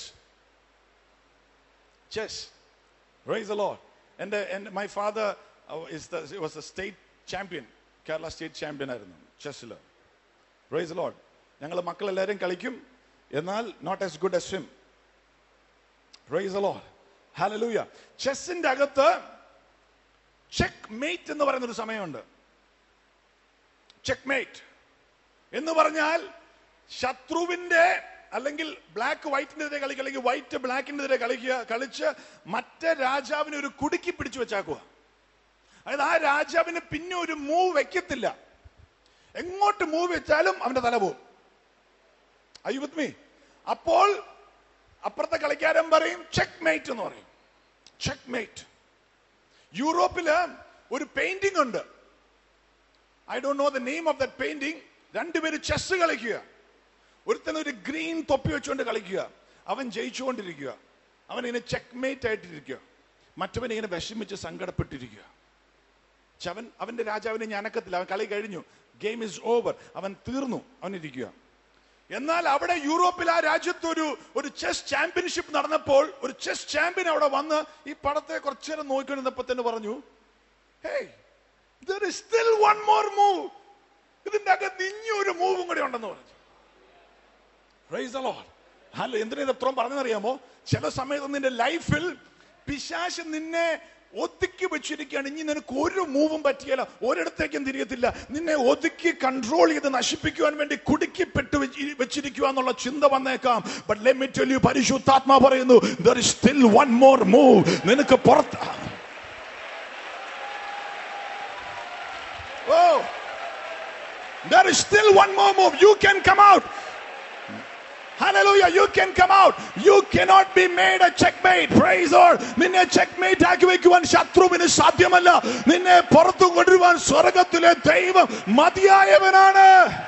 chess praise the Lord. എൻ്റെ എൻ്റെ my father is the was a state champion Kerala state champion ആയിരുന്നു ചെസ്സിൽ പ്രൈസ് the Lord. ഞങ്ങൾ മക്കളെല്ലാവരും കളിക്കും എന്നാൽ not as good as him. Praise the Lord. Hallelujah. ചെസ്സിന്റെ അകത്ത് ചെക്ക് മേറ്റ് എന്ന് പറയുന്ന ഒരു സമയമുണ്ട് ചെക്ക് മേറ്റ് എന്ന് പറഞ്ഞാൽ ശത്രുവിന്റെ അല്ലെങ്കിൽ ബ്ലാക്ക് വൈറ്റിനെതിരെ കളിക്കുക അല്ലെങ്കിൽ വൈറ്റ് ബ്ലാക്കിനെതിരെ കളിക്കുക കളിച്ച് മറ്റേ രാജാവിനെ ഒരു കുടുക്കി പിടിച്ചു വെച്ചാക്കുക അതായത് ആ രാജാവിന് പിന്നെ ഒരു മൂവ് വെക്കത്തില്ല എങ്ങോട്ട് മൂവ് വെച്ചാലും അവന്റെ തല പോവും ഐ വിത്ത് മീ അപ്പോൾ അപ്പുറത്തെ കളിക്കാരൻ പറയും ചെക്ക് മേറ്റ് എന്ന് പറയും ചെക്ക് മേറ്റ് യൂറോപ്പില് ഒരു പെയിന്റിംഗ് ഉണ്ട് I don't know the name of that painting രണ്ടുപേര് ചെസ് കളിക്കുക ഒരുത്തൻ ഒരു ഗ്രീൻ തൊപ്പി വെച്ചുകൊണ്ട് കളിക്കുക അവൻ ജയിച്ചുകൊണ്ടിരിക്കുക അവൻ ഇങ്ങനെ ചെക്ക് മേറ്റ് ആയിട്ടിരിക്കുക മറ്റവൻ ഇങ്ങനെ വിഷമിച്ച് സങ്കടപ്പെട്ടിരിക്കുക പക്ഷെ അവൻ അവന്റെ രാജാവിനെ ഞാനക്കത്തില്ല അവൻ കളി കഴിഞ്ഞു ഗെയിം ഇസ് ഓവർ അവൻ തീർന്നു അവനിരിക്കുക എന്നാൽ അവിടെ യൂറോപ്പിൽ ആ രാജ്യത്ത് ഒരു ഒരു ചെസ് ചാമ്പ്യൻഷിപ്പ് നടന്നപ്പോൾ ഒരു ചെസ് ചാമ്പ്യൻ അവിടെ വന്ന് ഈ പടത്തെ കുറച്ചു നേരം നോക്കിക്കൊണ്ടിരുന്നപ്പോ തന്നെ പറഞ്ഞു hey there is still one more move ഇതിന്റെ അകത്ത് ഇനി ഒരു മൂവും കൂടി ഉണ്ടെന്ന് പറഞ്ഞു Praise the Lord. അല്ല എന്തിനാ ഇത് എത്രയും പറഞ്ഞറിയാമോ ചില സമയത്ത് നിന്റെ ലൈഫിൽ പിശാശ് നിന്നെ ഒതുക്കി വെച്ചിരിക്കുകയാണ് ഇനി നിനക്ക് ഒരു മൂവും പറ്റിയല്ല ഒരിടത്തേക്കും തിരിയത്തില്ല നിന്നെ ഒതുക്കി കൺട്രോൾ ചെയ്ത് നശിപ്പിക്കുവാൻ വേണ്ടി കുടുക്കിപ്പെട്ട് വെച്ചി- വെച്ചിരിക്കുക എന്നുള്ള ചിന്ത വന്നേക്കാം but let me tell you പരിശുദ്ധാത്മാ പറയുന്നു there is still one more move നിനക്ക് പുറത്ത് Oh, there is still one more move. You can come out. Hallelujah. You can come out. You cannot be made a checkmate. Praise Lord. നിന്നെ checkmate ആക്കി വെക്കുവാൻ ശത്രുവിന് സാധ്യമല്ല നിന്നെ പുറത്തു കൊണ്ടുവരുവാൻ സ്വർഗത്തിലെ ദൈവം മതിയായവനാണ്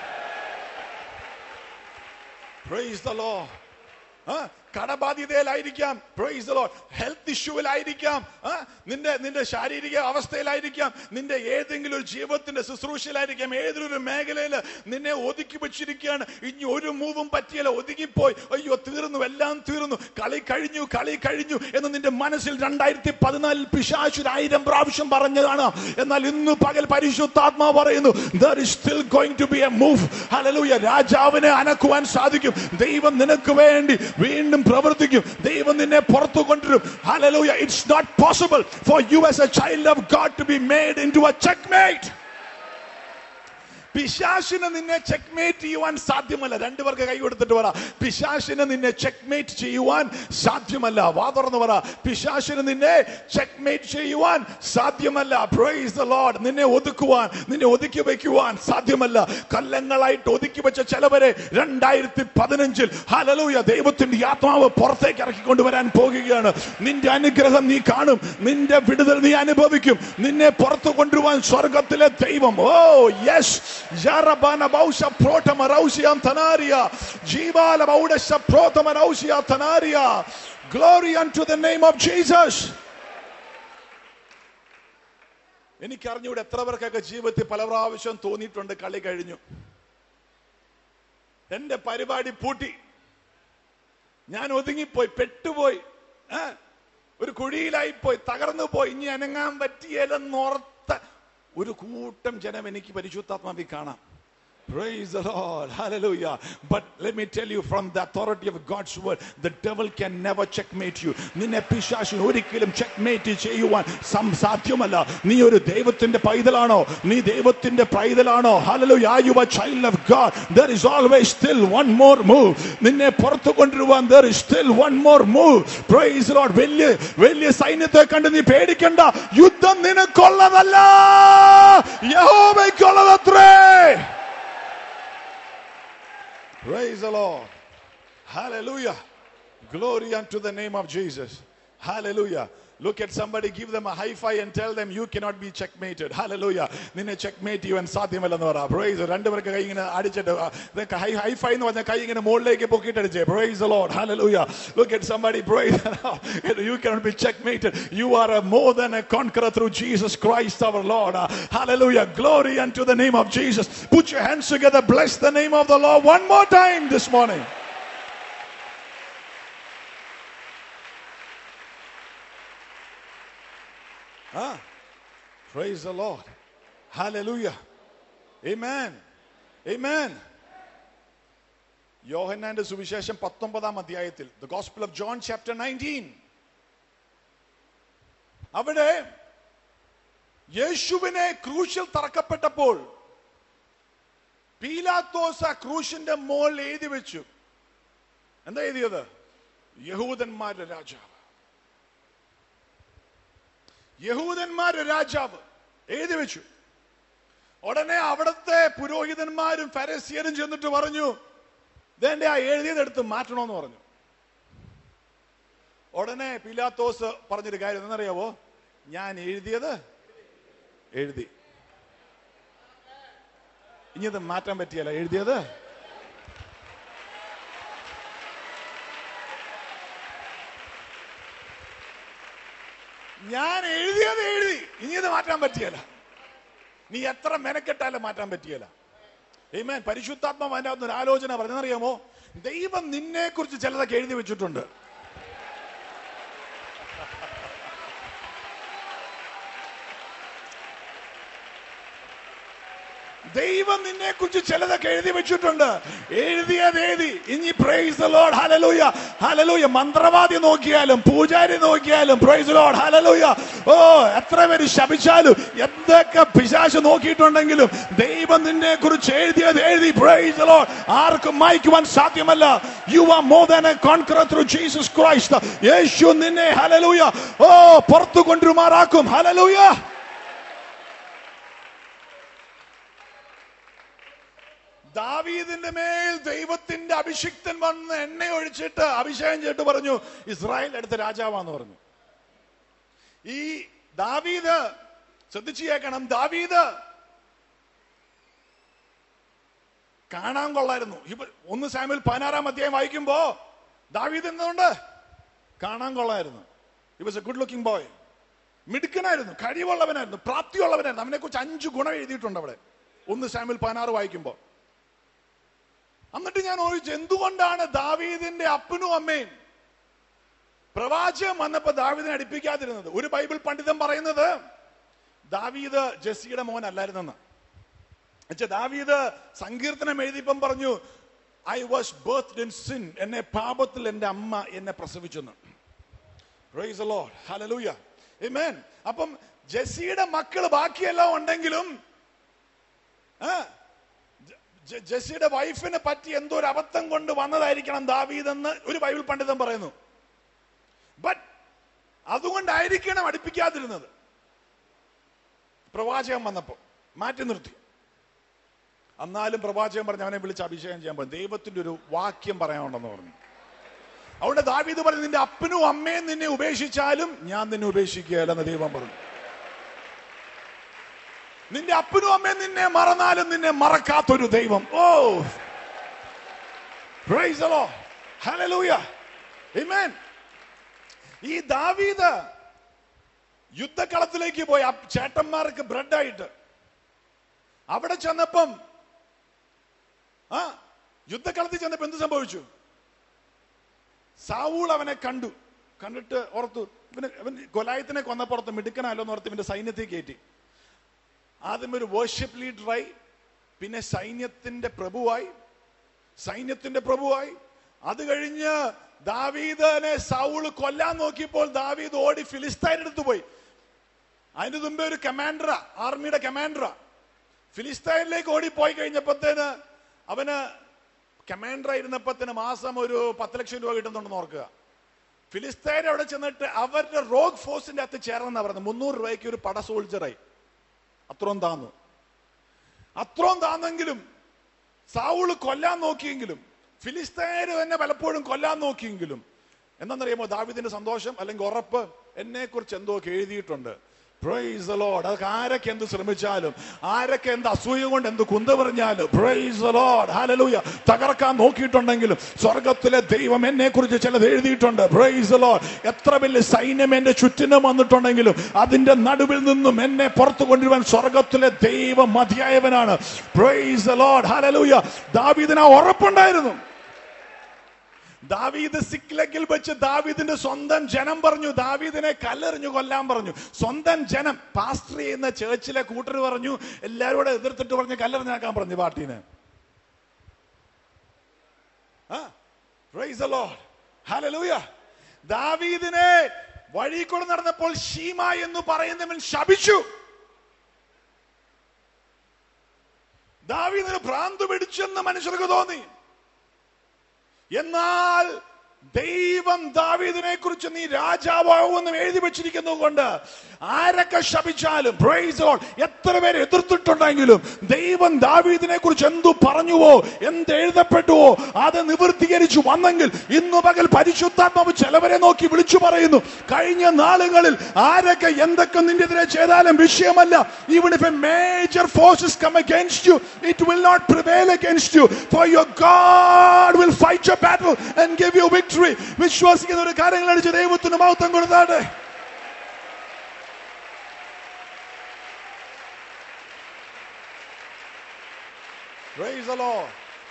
Praise the Lord. ആ, കടബാധ്യതയിലായിരിക്കാം പ്രൈസ് ഹെൽത്ത് ഇഷ്യൂവിലായിരിക്കാം ആ, നിന്റെ നിന്റെ ശാരീരിക അവസ്ഥയിലായിരിക്കാം നിന്റെ ഏതെങ്കിലും ഒരു ജീവിതത്തിന്റെ ശുശ്രൂഷയിലായിരിക്കാം ഏതെങ്കിലും ഒരു മേഖലയിൽ നിന്നെ ഒതുക്കി വെച്ചിരിക്കുകയാണ് ഇനി ഒരു മൂവും പറ്റിയല്ല ഒതുങ്ങിപ്പോയി അയ്യോ തീർന്നു എല്ലാം തീർന്നു കളി കഴിഞ്ഞു കളി കഴിഞ്ഞു എന്ന് നിന്റെ മനസ്സിൽ രണ്ടായിരത്തി പതിനാലിൽ പിശാശു ആയിരം പ്രാവശ്യം പറഞ്ഞതാണ് എന്നാൽ ഇന്ന് പകൽ പരിശുദ്ധാത്മാ പറയുന്നു there is still going to be a move hallelujah രാജാവിനെ അനക്കുവാൻ സാധിക്കും ദൈവം നിനക്ക് വേണ്ടി വീണ്ടും പ്രവർത്തിക്കും ദൈവം നിന്നെ പുറത്തു കൊണ്ടുവരും hallelujah it's not possible for you as a child of God to be made into a checkmate പിശാശിന് നിന്നെ ചെക്ക്മേറ്റ് ചെയ്യുവാൻ സാധ്യമല്ല രണ്ടുപേർക്ക് കൈ കൊടുത്തിട്ട് പറ പിശാശിന് നിന്നെ ചെക്ക്മേറ്റ് ചെയ്യുവാൻ സാധ്യമല്ല വാ തുറന്ന് പറ പിശാശിന് നിന്നെ ചെക്ക്മേറ്റ് ചെയ്യുവാൻ സാധ്യമല്ല പ്രൈസ് ദ ലോർഡ് നിന്നെ ഒതുക്കുവാൻ നിന്നെ ഒതുക്കി വെക്കുവാൻ സാധ്യമല്ല കൊല്ലങ്ങളായിട്ട് ഒതുക്കി വെച്ച ചിലവരെ രണ്ടായിരത്തി പതിനഞ്ചിൽ ഹലലൂയ ദൈവത്തിന്റെ ആത്മാവ് പുറത്തേക്ക് ഇറക്കിക്കൊണ്ടുവരാൻ പോകുകയാണ് നിന്റെ അനുഗ്രഹം നീ കാണും നിന്റെ വിടുതൽ നീ അനുഭവിക്കും നിന്നെ പുറത്തു കൊണ്ടുവരുവാൻ സ്വർഗത്തിലെ ദൈവം ഓ യെസ് ജറബാന ബൗഷ പ്രോട്ടമ റൗഷിയാം തനാരിയ ജീവാല ബൗഡശ പ്രോട്ടമ റൗഷിയ തനാരിയ glory unto the name of Jesus എനിക്കറിഞ്ഞൂടെ എത്ര പേർക്കൊക്കെ ജീവിതത്തിൽ പല പ്രാവശ്യം തോന്നിയിട്ടുണ്ട് കളി കഴിഞ്ഞു എന്റെ പരിപാടി പൂട്ടി ഞാൻ ഒതുങ്ങിപ്പോയി പെട്ടുപോയി ഏ? ഒരു കുഴിയിലായി പോയി തകർന്നു പോയി ഇനി അനങ്ങാൻ പറ്റിയല്ലെന്നോർത്ത ഒരു കൂട്ടം ജനം എനിക്ക് പരിശുദ്ധാത്മാവിൽ കാണാം Praise the Lord. Hallelujah. But let me tell you from the authority of God's word, the devil can never checkmate you. നിന്നെ പിശാശിന് ഒരിക്കലും checkmate ചെയ്യുവാൻ സം സാധ്യമല്ല നീ ഒരു ദൈവത്തിന്റെ പൈതലാണോ നീ ദൈവത്തിന്റെ പൈതലാണോ Hallelujah. Are you a child of God? There is always still one more move. നിന്നെ പുറത്തു കൊണ്ടുവരുവാൻ there is still one more move. Praise the Lord. വലിയ വലിയ സൈന്യത്തെ കണ്ട് നീ പേടിക്കണ്ട യുദ്ധം നിനക്കുള്ളതല്ല യഹോവയ്ക്കുള്ളതത്രേ Praise the Lord. Hallelujah. Glory unto the name of Jesus. Hallelujah. Look at somebody, give them a high five and tell them you cannot be checkmated. Hallelujah. നിന്നെ checkmate ചെയ്യുവാൻ സാധ്യമല്ലെന്ന് പറ പ്രൈസ് രണ്ടുപേർക്ക് കൈ ഇങ്ങനെ അടിച്ചിട്ട് ഹൈ ഹൈ ഫൈ എന്ന് പറഞ്ഞ കൈ ഇങ്ങനെ മുകളിലേക്ക് പൊക്കിയിട്ടടിച്ചേ praise the Lord. Hallelujah. Look at somebody, praise. you cannot be checkmated. You are a more than a conqueror through Jesus Christ our Lord. Hallelujah. Glory unto the name of Jesus. Put your hands together. Bless the name of the Lord one more time this morning. Ah, praise the Lord. Hallelujah. Amen. Amen. യോഹന്നാന്റെ സുവിശേഷം പത്തൊമ്പതാം അധ്യായത്തിൽ the gospel of John chapter nineteen അവിടെ യേശുവിനെ ക്രൂശിൽ തറക്കപ്പെട്ടപ്പോൾ പീലാത്തോസ് ആ ക്രൂശിന്റെ മോളിൽ എഴുതി വെച്ചു എന്താ എഴുതിയത് യഹൂദന്മാരുടെ രാജാവ് യഹൂദന്മാരുടെ രാജാവ് എഴുതി വെച്ചു ഉടനെ അവിടുത്തെ പുരോഹിതന്മാരും ഫരസിയരും ചെന്നിട്ട് പറഞ്ഞു ഇതെന്റെ ആ എഴുതിയതെടുത്ത് മാറ്റണമെന്ന് പറഞ്ഞു ഉടനെ പിലാത്തോസ് പറഞ്ഞൊരു കാര്യം എന്നറിയാവോ ഞാൻ എഴുതിയത് എഴുതി ഇനി ഇത് മാറ്റാൻ പറ്റിയല്ല എഴുതിയത് ഞാൻ എഴുതിയത് എഴുതി ഇനി ഇത് മാറ്റാൻ പറ്റിയല്ല നീ എത്ര മെനക്കെട്ടാലും മാറ്റാൻ പറ്റിയല്ല ഏമേൻ പരിശുദ്ധാത്മാവ് അതിൻ്റെ അകത്ത് ഒരു ആലോചന പറഞ്ഞറിയാമോ ദൈവം നിന്നെ കുറിച്ച് ചിലതൊക്കെ എഴുതി വെച്ചിട്ടുണ്ട് ദൈവം നിന്നെ കുറിച്ച് ചിലതൊക്കെ എഴുതി വെച്ചിട്ടുണ്ട് എഴുതിയത് എഴുതി ഇനി പ്രൈസ് ലോഡ് ഹലലൂയ ഹലലൂയ മന്ത്രവാദി നോക്കിയാലും പൂജാരി നോക്കിയാലും പ്രൈസ് ലോഡ് ഹലലൂയ ഓ എത്ര പേര് ശപിച്ചാലും എന്തൊക്കെ പിശാശ് നോക്കിയിട്ടുണ്ടെങ്കിലും ദൈവം നിന്നെ കുറിച്ച് എഴുതിയത് എഴുതി പ്രൈസ് ലോഡ് ആർക്കും മായ്ക്കുവാൻ സാധ്യമല്ല you are more than a conqueror through Jesus Christ യേശു നിന്നെ ഹലലൂയ ഓ പുറത്തു കൊണ്ടുമാറാക്കും ഹലലൂയ ദാവീദിന്റെ മേൽ ദൈവത്തിന്റെ അഭിഷിക്തൻ വന്ന് എണ്ണ ഒഴിച്ചിട്ട് അഭിഷേകം ചെയ്തിട്ട് പറഞ്ഞു ഇസ്രായേൽ അടുത്ത രാജാവാന്ന് പറഞ്ഞു ഈ ദാവീദ് ശ്രദ്ധിച്ചു കേൾക്കണം ദാവീദ് കാണാൻ കൊള്ളായിരുന്നു ഇപ്പൊ ഒന്ന് സാമ്യൽ പതിനാറാം അധ്യായം വായിക്കുമ്പോ ദാവീദ് എന്തുകൊണ്ട് കാണാൻ കൊള്ളായിരുന്നു he was a good looking boy മിടുക്കനായിരുന്നു കഴിവുള്ളവനായിരുന്നു പ്രാപ്തിയുള്ളവനായിരുന്നു അവനെ കുറിച്ച് അഞ്ച് ഗുണം എഴുതിയിട്ടുണ്ട് അവിടെ ഒന്ന് സാമ്യൽ പതിനാറ് വായിക്കുമ്പോ എന്നിട്ട് ഞാൻ ചോദിച്ചു എന്തുകൊണ്ടാണ് ദാവീദിന്റെ അപ്പനും അമ്മയും പ്രവാചകം വന്നപ്പോ ദാവീദിനെ അടുപ്പിക്കാതിരുന്നത് ഒരു ബൈബിൾ പണ്ഡിതൻ പറയുന്നത് ദാവീദ് ജെസ്സിയുടെ മോൻ അല്ലായിരുന്നെന്ന് എന്നുവെച്ചാ ദാവീദ് സങ്കീർത്തനം എഴുതിയപ്പം പറഞ്ഞു I was birth in sin എന്നെ പാപത്തിൽ എന്റെ അമ്മ എന്നെ പ്രസവിച്ചെന്ന് Praise the Lord. Hallelujah. Amen. അപ്പം ജെസ്സിയുടെ മക്കള് ബാക്കിയെല്ലാം ഉണ്ടെങ്കിലും ആ, ജ- ജ- ജെസ്സിയുടെ വൈഫിനെ പറ്റി എന്തോ ഒരു അബദ്ധം കൊണ്ട് വന്നതായിരിക്കണം ദാവീദ് എന്ന് ഒരു ബൈബിൾ പണ്ഡിതൻ പറയുന്നു ബട്ട് അതുകൊണ്ടായിരിക്കണം അടുപ്പിക്കാതിരുന്നത് പ്രവാചകൻ വന്നപ്പോ മാറ്റി നിർത്തി എന്നാലും പ്രവാചകൻ പറഞ്ഞ് അവനെ വിളിച്ച് അഭിഷേകം ചെയ്യാൻ പോയി ദൈവത്തിന്റെ ഒരു വാക്യം പറയാനുണ്ടെന്ന് പറഞ്ഞു അവിടെ ദാവീദ് പറഞ്ഞു നിന്റെ അപ്പനും അമ്മയും നിന്നെ ഉപേക്ഷിച്ചാലും ഞാൻ നിന്നെ ഉപേക്ഷിക്കുകയല്ലെന്ന് ദൈവം പറഞ്ഞു നിന്റെ അപ്പനും അമ്മയും നിന്നെ മറന്നാലും നിന്നെ മറക്കാത്തൊരു ദൈവം ഓ Praise the Lord. Hallelujah. Amen. ഈ ദാവീദ് യുദ്ധക്കളത്തിലേക്ക് പോയി ആ ചേട്ടന്മാർക്ക് ബ്രെഡായിട്ട് അവിടെ ചെന്നപ്പം ആ യുദ്ധക്കളത്തിൽ ചെന്നപ്പോ എന്ത് സംഭവിച്ചു സാവൂൾ അവനെ കണ്ടു കണ്ടിട്ട് ഓർത്തു ഇവന് ഇവൻ കൊലായത്തിനെ കൊന്നപ്പുറത്ത് മിടുക്കനല്ലോ എന്ന് ഓർത്ത് ഇവന്റെ സൈന്യത്തിൽ കയറ്റി ആദ്യം ഒരു വേർഷിപ്പ് ലീഡറായി പിന്നെ സൈന്യത്തിന്റെ പ്രഭുവായി സൈന്യത്തിന്റെ പ്രഭുവായി അത് കഴിഞ്ഞ് ദാവീദിനെ സൗള് കൊല്ലാൻ നോക്കിയപ്പോൾ ദാവീദ് ഓടി ഫിലിസ്തീൻ്റെ അടുത്ത് പോയി അതിന് മുമ്പേ ഒരു കമാൻഡറാ ആർമിയുടെ കമാൻഡറാ ഫിലിസ്തീനിലേക്ക് ഓടി പോയി കഴിഞ്ഞപ്പോഴത്തേന് അവന് കമാൻഡർ ആയിരുന്നപ്പോഴത്തേന് മാസം ഒരു പത്ത് ലക്ഷം രൂപ കിട്ടുന്നുണ്ടെന്ന് ഓർക്കുക ഫിലിസ്തീൻ അവിടെ ചെന്നിട്ട് അവരുടെ റോഗ് ഫോഴ്സിന്റെ അകത്ത് ചേർന്നെന്നാ പറഞ്ഞത് മുന്നൂറ് രൂപയ്ക്ക് ഒരു പട സോൾജറായി അത്രയും താന്നു അത്രയും താന്നെങ്കിലും സാവൂള് കൊല്ലാൻ നോക്കിയെങ്കിലും ഫിലിസ്തീന് തന്നെ പലപ്പോഴും കൊല്ലാൻ നോക്കിയെങ്കിലും എന്താണെന്നറിയാമോ ദാവിദിന്റെ സന്തോഷം അല്ലെങ്കിൽ ഉറപ്പ് എന്നെ കുറിച്ച് എന്തോ ഒക്കെ എഴുതിയിട്ടുണ്ട് പ്രൈസ് ലോഡ് അതൊക്കെ ആരൊക്കെ എന്ത് ശ്രമിച്ചാലും ആരൊക്കെ എന്ത് അസൂയ കൊണ്ട് എന്ത് കുന്ത പറഞ്ഞാലും പ്രൈസ് ലോഡ് ഹല്ലേലൂയ തകർക്കാൻ നോക്കിയിട്ടുണ്ടെങ്കിലും സ്വർഗത്തിലെ ദൈവം എന്നെ കുറിച്ച് ചിലത് എഴുതിയിട്ടുണ്ട് പ്രൈസ് ലോഡ് എത്ര വലിയ സൈന്യം എന്റെ ചുറ്റിനും വന്നിട്ടുണ്ടെങ്കിലും അതിന്റെ നടുവിൽ നിന്നും എന്നെ പുറത്തു കൊണ്ടുവരുവാൻ സ്വർഗത്തിലെ ദൈവം മതിയായവനാണ് പ്രൈസ് ലോഡ് ഹല്ലേലൂയ ദാവീദിന് ആ ഉറപ്പുണ്ടായിരുന്നു ദാവീദ് സിക്ലക്കിൽ വെച്ച് ദാവീദിന്റെ സ്വന്തം ജനം പറഞ്ഞു ദാവീദിനെ കല്ലെറിഞ്ഞു കൊല്ലാൻ പറഞ്ഞു സ്വന്തം ജനം പാസ്റ്റർ ചെയ്യുന്ന ചേർച്ചിലെ കൂട്ടർ പറഞ്ഞു എല്ലാവരും കൂടെ എതിർത്തിട്ട് പറഞ്ഞ് കല്ലെറിഞ്ഞാക്കാൻ പറഞ്ഞു പാർട്ടീനെ ആ Praise the Lord. Hallelujah. ദാവീദിനെ വഴി കൂടെ നടന്നപ്പോൾ ഷീമ എന്ന് പറയുന്നവൻ ശപിച്ചു ദാവീദിന് ഭ്രാന്ത് പിടിച്ചെന്ന് മനുഷ്യർക്ക് തോന്നി എന്നാൽ ദൈവം ദാവീദിനെ കുറിച്ച് നീ രാജാവാകുമെന്ന് എഴുതി വെച്ചിരിക്കുന്നത് കൊണ്ട് ആരൊക്കെ ശപിച്ചാലും praise the Lord, എത്ര പേര് എതിർത്തിട്ടുണ്ടെങ്കിലും ദൈവം ദാവീദിനെ കുറിച്ച് എന്തു പറഞ്ഞുവോ എന്ത് എഴുതപ്പെട്ടുവോ അത് നിവൃത്തീകരിച്ചു വന്നെങ്കിൽ ഇന്നു പകൽ പരിശുദ്ധാത്മാവ് ചിലവരെ നോക്കി വിളിച്ചു പറയുന്നു കഴിഞ്ഞ നാളുകളിൽ ആരൊക്കെ എന്തൊക്കെ നിന്റെതിരെ ചെയ്താലും വിഷയമല്ല even if a major forces come against you it will not prevail against you for your God will fight your battle and give you victory വിശ്വസിക്കുന്ന ഒരു കാര്യങ്ങൾ അടിച്ച് ദൈവത്തിന് മഹത്വം കൊടുത്താട്ടെ Praise the Lord.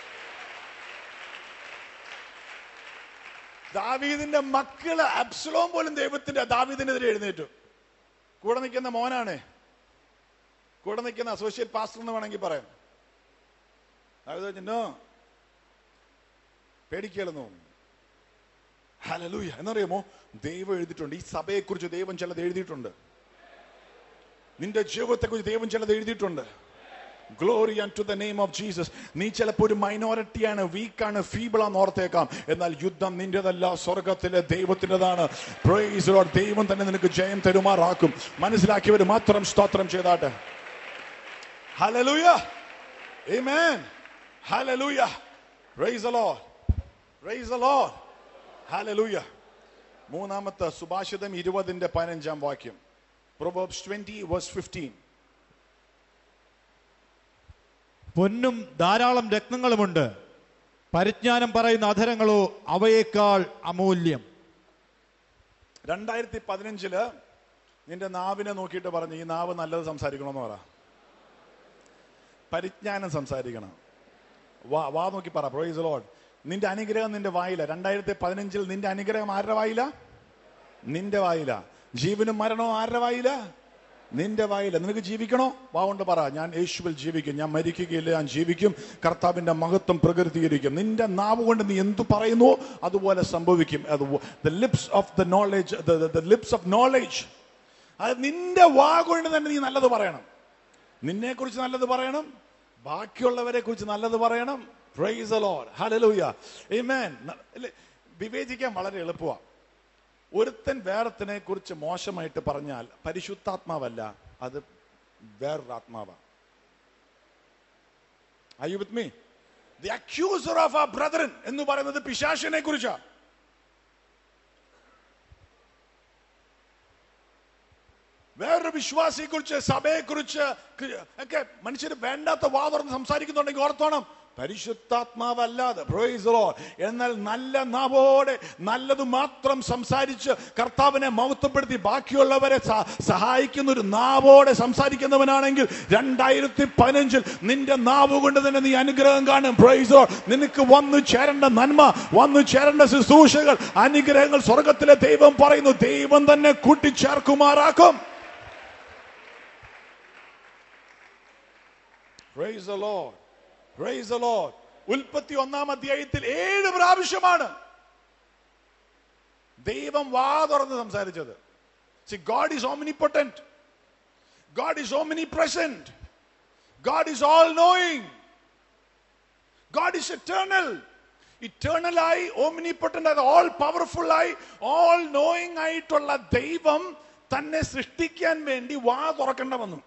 ദാവീദിന്റെ മക്കള് അബ്സലോം പോലും ദൈവത്തിന്റെ ദാവീദിനെതിരെ എഴുന്നേറ്റു കൂടെ നിൽക്കുന്ന മോനാണ് കൂടെ നിൽക്കുന്ന അസോസിയേറ്റ് പാസ്റ്റർ എന്ന് വേണമെങ്കിൽ പറയാം ദാവീദ് പറഞ്ഞു, "No." പേടിക്കലെന്ന് ഹലലൂയ എന്നറിയാമോ ദൈവം എഴുതിയിട്ടുണ്ട് ഈ സഭയെക്കുറിച്ച് ദൈവം ചിലത് എഴുതിയിട്ടുണ്ട് നിന്റെ ജീവിതത്തെക്കുറിച്ച് ദൈവം ചിലത് എഴുതിയിട്ടുണ്ട് glory to the name of Jesus നീ ചിലപ്പോൾ ഒരു മൈനോറിറ്റിയാണ് വീക്കാണ് ഫീബിളാന്ന് ഓർത്തേക്കാം എന്നാൽ യുദ്ധം നിന്റേതല്ല സ്വർഗത്തിലെ ദൈവത്തിൻ്റെതാണ് Praise the Lord. ദൈവം തന്നെ നിനക്ക് ജയം തരുമാറാക്കും മനസ്സിലാക്കിയവർ മാത്രം സ്തോത്രം ചെയ്താട്ടെ ഹലലൂയ Amen. Hallelujah. Praise the Lord. Praise the Lord. Hallelujah. മൂന്നാമത്തെ സുഭാഷിതം ഇരുപതിന്റെ പതിനഞ്ചാം വാക്യം Proverbs 20 verse 15. പൊന്നും ധാരാളം രത്നങ്ങളുമുണ്ട് പരിജ്ഞാനം പറയുന്ന അധരങ്ങളോ അവയേക്കാൾ അമൂല്യം രണ്ടായിരത്തി പതിനഞ്ചില് നിന്റെ നാവിനെ നോക്കിയിട്ട് പറഞ്ഞു ഈ നാവ് നല്ലത് സംസാരിക്കണമെന്ന് പറ പരിജ്ഞാനം സംസാരിക്കണം വാ വാ നോക്കി പറ പ്രൊയ്സ് ലോഡ് നിന്റെ അനുഗ്രഹം നിന്റെ വായില രണ്ടായിരത്തി പതിനഞ്ചിൽ നിന്റെ അനുഗ്രഹം ആരുടെ വായില നിന്റെ വായില ജീവനും മരണവും ആരുടെ വായില നിന്റെ വായില നിനക്ക് ജീവിക്കണോ വാ കൊണ്ട് പറ ഞാൻ യേശുവിൽ ജീവിക്കും ഞാൻ മരിക്കുകയില്ല ഞാൻ ജീവിക്കും കർത്താവിന്റെ മഹത്വം പ്രകൃതീകരിക്കും നിന്റെ നാവ് കൊണ്ട് നീ എന്തു പറയുന്നുവോ അതുപോലെ സംഭവിക്കും അത് the lips of the knowledge the lips of knowledge അത് നിന്റെ വാ കൊണ്ട് തന്നെ നീ നല്ലത് പറയണം നിന്നെ കുറിച്ച് നല്ലത് പറയണം ബാക്കിയുള്ളവരെ കുറിച്ച് നല്ലത് പറയണം പ്രൈസ് ലോഡ് ഹല്ലേലൂയ ആമേൻ അല്ലേ വിവേചിക്കാൻ വളരെ എളുപ്പമാണ് ഒരുത്തൻ വേറൊരുത്തനെ കുറിച്ച് മോശമായിട്ട് പറഞ്ഞാൽ പരിശുദ്ധാത്മാവല്ല അത് വേറൊരു ആത്മാവാ Are you with me? The accuser of our brethren എന്ന് പറയുന്നത് പിശാശിനെ കുറിച്ചാ വേറൊരു വിശ്വാസിയെ കുറിച്ച് സഭയെ കുറിച്ച് ഒക്കെ മനുഷ്യർ വേണ്ടാത്ത വാ തുറന്ന് സംസാരിക്കുന്നുണ്ടെങ്കിൽ ഓർത്തോണം പരിശുദ്ധാത്മാവല്ലാതെ praise the Lord. എന്നാൽ നല്ല നാവോടെ നല്ലത് മാത്രം സംസാരിച്ച് കർത്താവിനെ മഹത്വപ്പെടുത്തി ബാക്കിയുള്ളവരെ സ- സഹായിക്കുന്ന ഒരു നാവോടെ സംസാരിക്കുന്നവനാണെങ്കിൽ രണ്ടായിരത്തി പതിനഞ്ചിൽ നിന്റെ നാവ് കൊണ്ട് തന്നെ നീ അനുഗ്രഹം കാണും praise the Lord. നിനക്ക് വന്നു ചേരേണ്ട നന്മ വന്നു ചേരേണ്ട ശുശ്രൂഷകൾ അനുഗ്രഹങ്ങൾ സ്വർഗത്തിലെ ദൈവം പറയുന്നു ദൈവം തന്നെ കൂട്ടിച്ചേർക്കുമാറാക്കും Praise the Lord. Praise the Lord. ഉൽപ്പത്തി ഒന്നാം അധ്യായത്തിൽ ഏഴ് പ്രാവശ്യമാണ് ദൈവം വാ തുറന്ന് സംസാരിച്ചത് See, God is omnipotent. God is omnipresent. God is all knowing. God is eternal. ഇറ്റേണലായി ഓമിനിപ്പൊട്ടന്റ് ആയി ഓൾ പവർഫുൾ ആയി ഓൾ നോയിങ് ആയിട്ടുള്ള ദൈവം തന്നെ സൃഷ്ടിക്കാൻ വേണ്ടി വാ തുറക്കേണ്ട വന്നു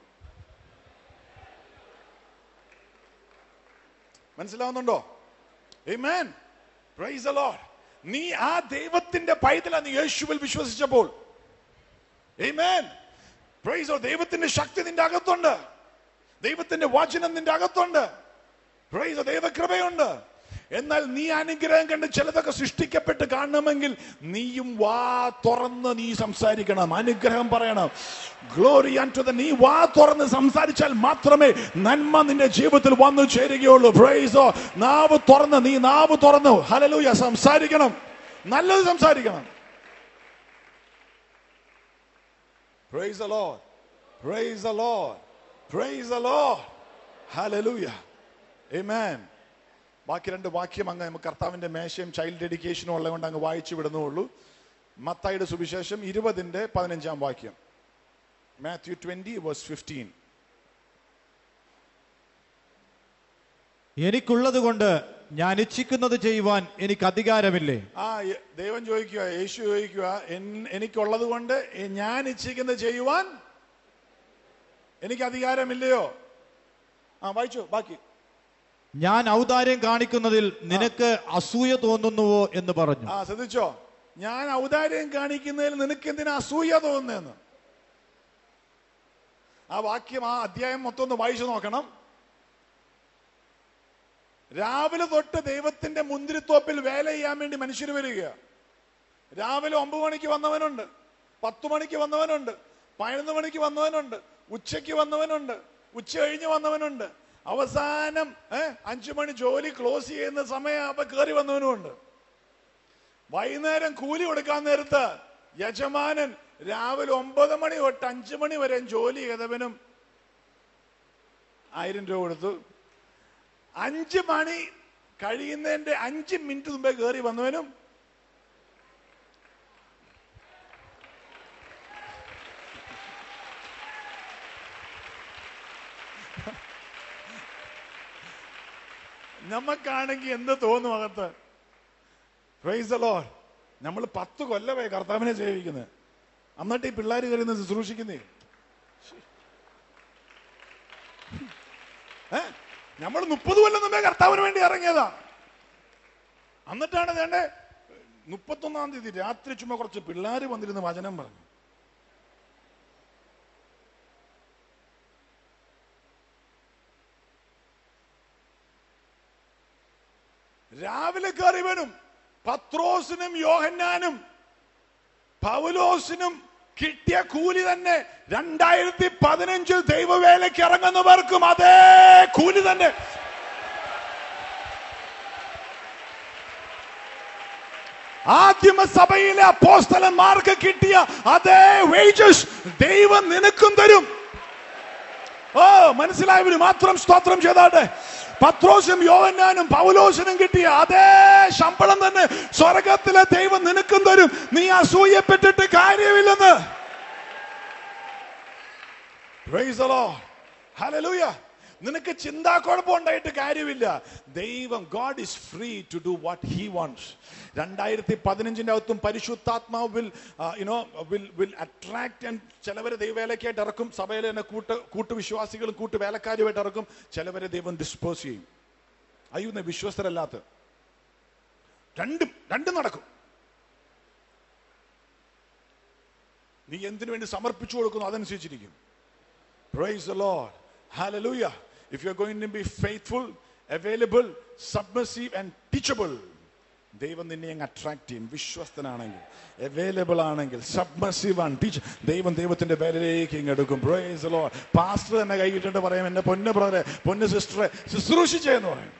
മനസ്സിലാവുന്നുണ്ടോ Amen. Praise the Lord. നീ ആ ദൈവത്തിന്റെ പൈതല നീ യേശുവിൽ വിശ്വസിച്ചപ്പോൾ Amen. Praise the Lord. ദൈവത്തിന്റെ ശക്തി നിന്റെ അകത്തുണ്ട് ദൈവത്തിന്റെ വചനം നിന്റെ അകത്തുണ്ട് Praise the Lord. ദൈവകൃപയുണ്ട് എന്നാൽ നീ അനുഗ്രഹം കണ്ട് ചിലതൊക്കെ സൃഷ്ടിക്കപ്പെട്ട് കാണണമെങ്കിൽ നീയും വാ തുറന്ന് നീ സംസാരിക്കണം അനുഗ്രഹം പറയണം ഗ്ലോറി ടു ദ നീ വാ തുറന്ന് സംസാരിച്ചാൽ മാത്രമേ നന്മ നിന്റെ ജീവിതത്തിൽ വന്നു ചേരുകയുള്ളൂ പ്രൈസോ നാവ് തുറന്ന് നീ നാവ് തുറന്നു ഹലലൂയ സംസാരിക്കണം നല്ലത് സംസാരിക്കണം Praise the Lord. Praise the Lord. Praise the Lord. Hallelujah. Amen. ബാക്കി രണ്ട് വാക്യം അങ്ങ് നമുക്ക് കർത്താവിന്റെ മേശയും ചൈൽഡ് ഡെഡിക്കേഷനും ഉള്ളതുകൊണ്ട് അങ്ങ് വായിച്ചു വിടുന്നുള്ളൂ മത്തായിയുടെ സുവിശേഷം ഇരുപതിന്റെ പതിനഞ്ചാം വാക്യം മാത്യു ട്വന്റി വേഴ്സ് ഫിഫ്റ്റീൻ എനിക്കുള്ളത് കൊണ്ട് ഞാൻ ഇച്ഛിക്കുന്നത് ചെയ്യുവാൻ എനിക്ക് അധികാരമില്ലേ ആ യ- ദൈവം ചോദിക്കുക യേശു ചോദിക്കുക "എൻ- എനിക്കുള്ളത് കൊണ്ട് എ- ഞാൻ ഇച്ഛിക്കുന്നത് ചെയ്യുവാൻ എനിക്ക് അധികാരമില്ലയോ ആ വായിച്ചു ബാക്കി ഞാൻ ഔദാര്യം കാണിക്കുന്നതിൽ നിനക്ക് അസൂയ തോന്നുന്നുവോ എന്ന് പറഞ്ഞു ആ ശ്രദ്ധിച്ചോ ഞാൻ ഔദാര്യം കാണിക്കുന്നതിൽ നിനക്ക് എന്തിനാ അസൂയ തോന്നുന്നതെന്ന് ആ വാക്യം ആ അധ്യായം മൊത്തം ഒന്ന് വായിച്ചു നോക്കണം രാവിലെ തൊട്ട് ദൈവത്തിന്റെ മുന്തിരിത്തോപ്പിൽ വേല ചെയ്യാൻ വേണ്ടി മനുഷ്യർ വരിക രാവിലെ ഒമ്പത് മണിക്ക് വന്നവനുണ്ട് പത്ത് മണിക്ക് വന്നവനുണ്ട് പതിനൊന്ന് മണിക്ക് വന്നവനുണ്ട് ഉച്ചയ്ക്ക് വന്നവനുണ്ട് ഉച്ച കഴിഞ്ഞ് വന്നവനുണ്ട് അവസാനം ഏഹ് അഞ്ചു മണി ജോലി ക്ലോസ് ചെയ്യുന്ന സമയം അപ്പൊ കയറി വന്നവനുമുണ്ട് വൈകുന്നേരം കൂലി കൊടുക്കാൻ നേരത്ത് യജമാനൻ രാവിലെ ഒമ്പത് മണി തൊട്ട് അഞ്ചു മണി വരെ ജോലി ചെയ്തവനും ആയിരം രൂപ കൊടുത്തു അഞ്ച് മണി കഴിയുന്നതിന്റെ അഞ്ച് മിനിറ്റ് മുമ്പേ കയറി വന്നവനും നമുക്കാണെങ്കിൽ എന്ത് തോന്നും അകത്ത് പ്രൈസ് ലോർ നമ്മൾ പത്ത് കൊല്ലമായി കർത്താവിനെ സേവിക്കുന്നത് എന്നിട്ട് ഈ പിള്ളേർ കയറി ശുശ്രൂഷിക്കുന്നേ ഏ നമ്മൾ മുപ്പത് കൊല്ലം മുമ്പേ കർത്താവിന് വേണ്ടി ഇറങ്ങിയതാ എന്നിട്ടാണ് വേണ്ടേ മുപ്പത്തൊന്നാം തീയതി രാത്രി ചുമ്മാ കുറച്ച് പിള്ളേർ വന്നിരുന്ന് വചനം പറഞ്ഞു രാവിലെ കയറി വരും പത്രോസിനും യോഹന്നാനും പൗലോസിനും കിട്ടിയ കൂലി തന്നെ രണ്ടായിരത്തി പതിനഞ്ചിൽ ദൈവവേലയ്ക്ക് ഇറങ്ങുന്നവർക്കും അതേ കൂലി തന്നെ ആദ്യമ സഭയിലെ അപ്പോസ്തലന്മാർക്ക് കിട്ടിയ അതേ വേജസ് ദൈവം നിനക്കും തരും ഓ മനസ്സിലായവര് മാത്രം സ്തോത്രം ചെയ്താട്ടെ പത്രോസും യോവന്നാനും പൗലോസിനും കിട്ടിയ അതേ ശമ്പളം തന്നെ സ്വർഗത്തിലെ ദൈവം നിനക്കും തരും നീ അസൂയപ്പെട്ടിട്ട് കാര്യമില്ലെന്ന് Praise the Lord. Hallelujah. നിനക്ക് ചിന്താക്കുഴപ്പം ഉണ്ടായിട്ട് കാര്യമില്ല ദൈവം God is free to do what he wants രണ്ടായിരത്തി പതിനഞ്ചിന്റെ അകത്തും പരിശുദ്ധാത്മാവ് will you know will will attract and ചിലവരെ ദൈവവേലയ്ക്കായിട്ട് ഇറക്കും സഭയിലെ തന്നെ കൂട്ട് കൂട്ടുവിശ്വാസികളും കൂട്ടുവേലക്കാരുമായിട്ട് ഇറക്കും ചിലവരെ ദൈവം ഡിസ്പോസ് ചെയ്യും അയ്യോ വിശ്വസ്തരല്ലാത്ത രണ്ടും രണ്ടും നടക്കും നീ എന്തിനു വേണ്ടി സമർപ്പിച്ചു കൊടുക്കുന്നു അതനുസരിച്ചിരിക്കും Praise the Lord. Hallelujah. If you're going to be faithful, available, submissive, and teachable, ദൈവം നിന്നെ അങ്ങ് അട്രാക്ട് ചെയ്യും വിശ്വസ്തനാണെങ്കിൽ അവൈലബിൾ ആണെങ്കിൽ സബ്മസീവ് ആണ് ടീച്ചർ ദൈവം ദൈവത്തിന്റെ പേരിലേക്ക് ഇങ്ങ് എടുക്കും പ്രൈസ് ലോ പാസ്റ്റർ തന്നെ കൈകിട്ടിട്ട് പറയും എന്റെ പൊന്ന് ബ്രദറെ പൊന്ന് സിസ്റ്ററെ ശുശ്രൂഷിച്ചേന്ന് പറയും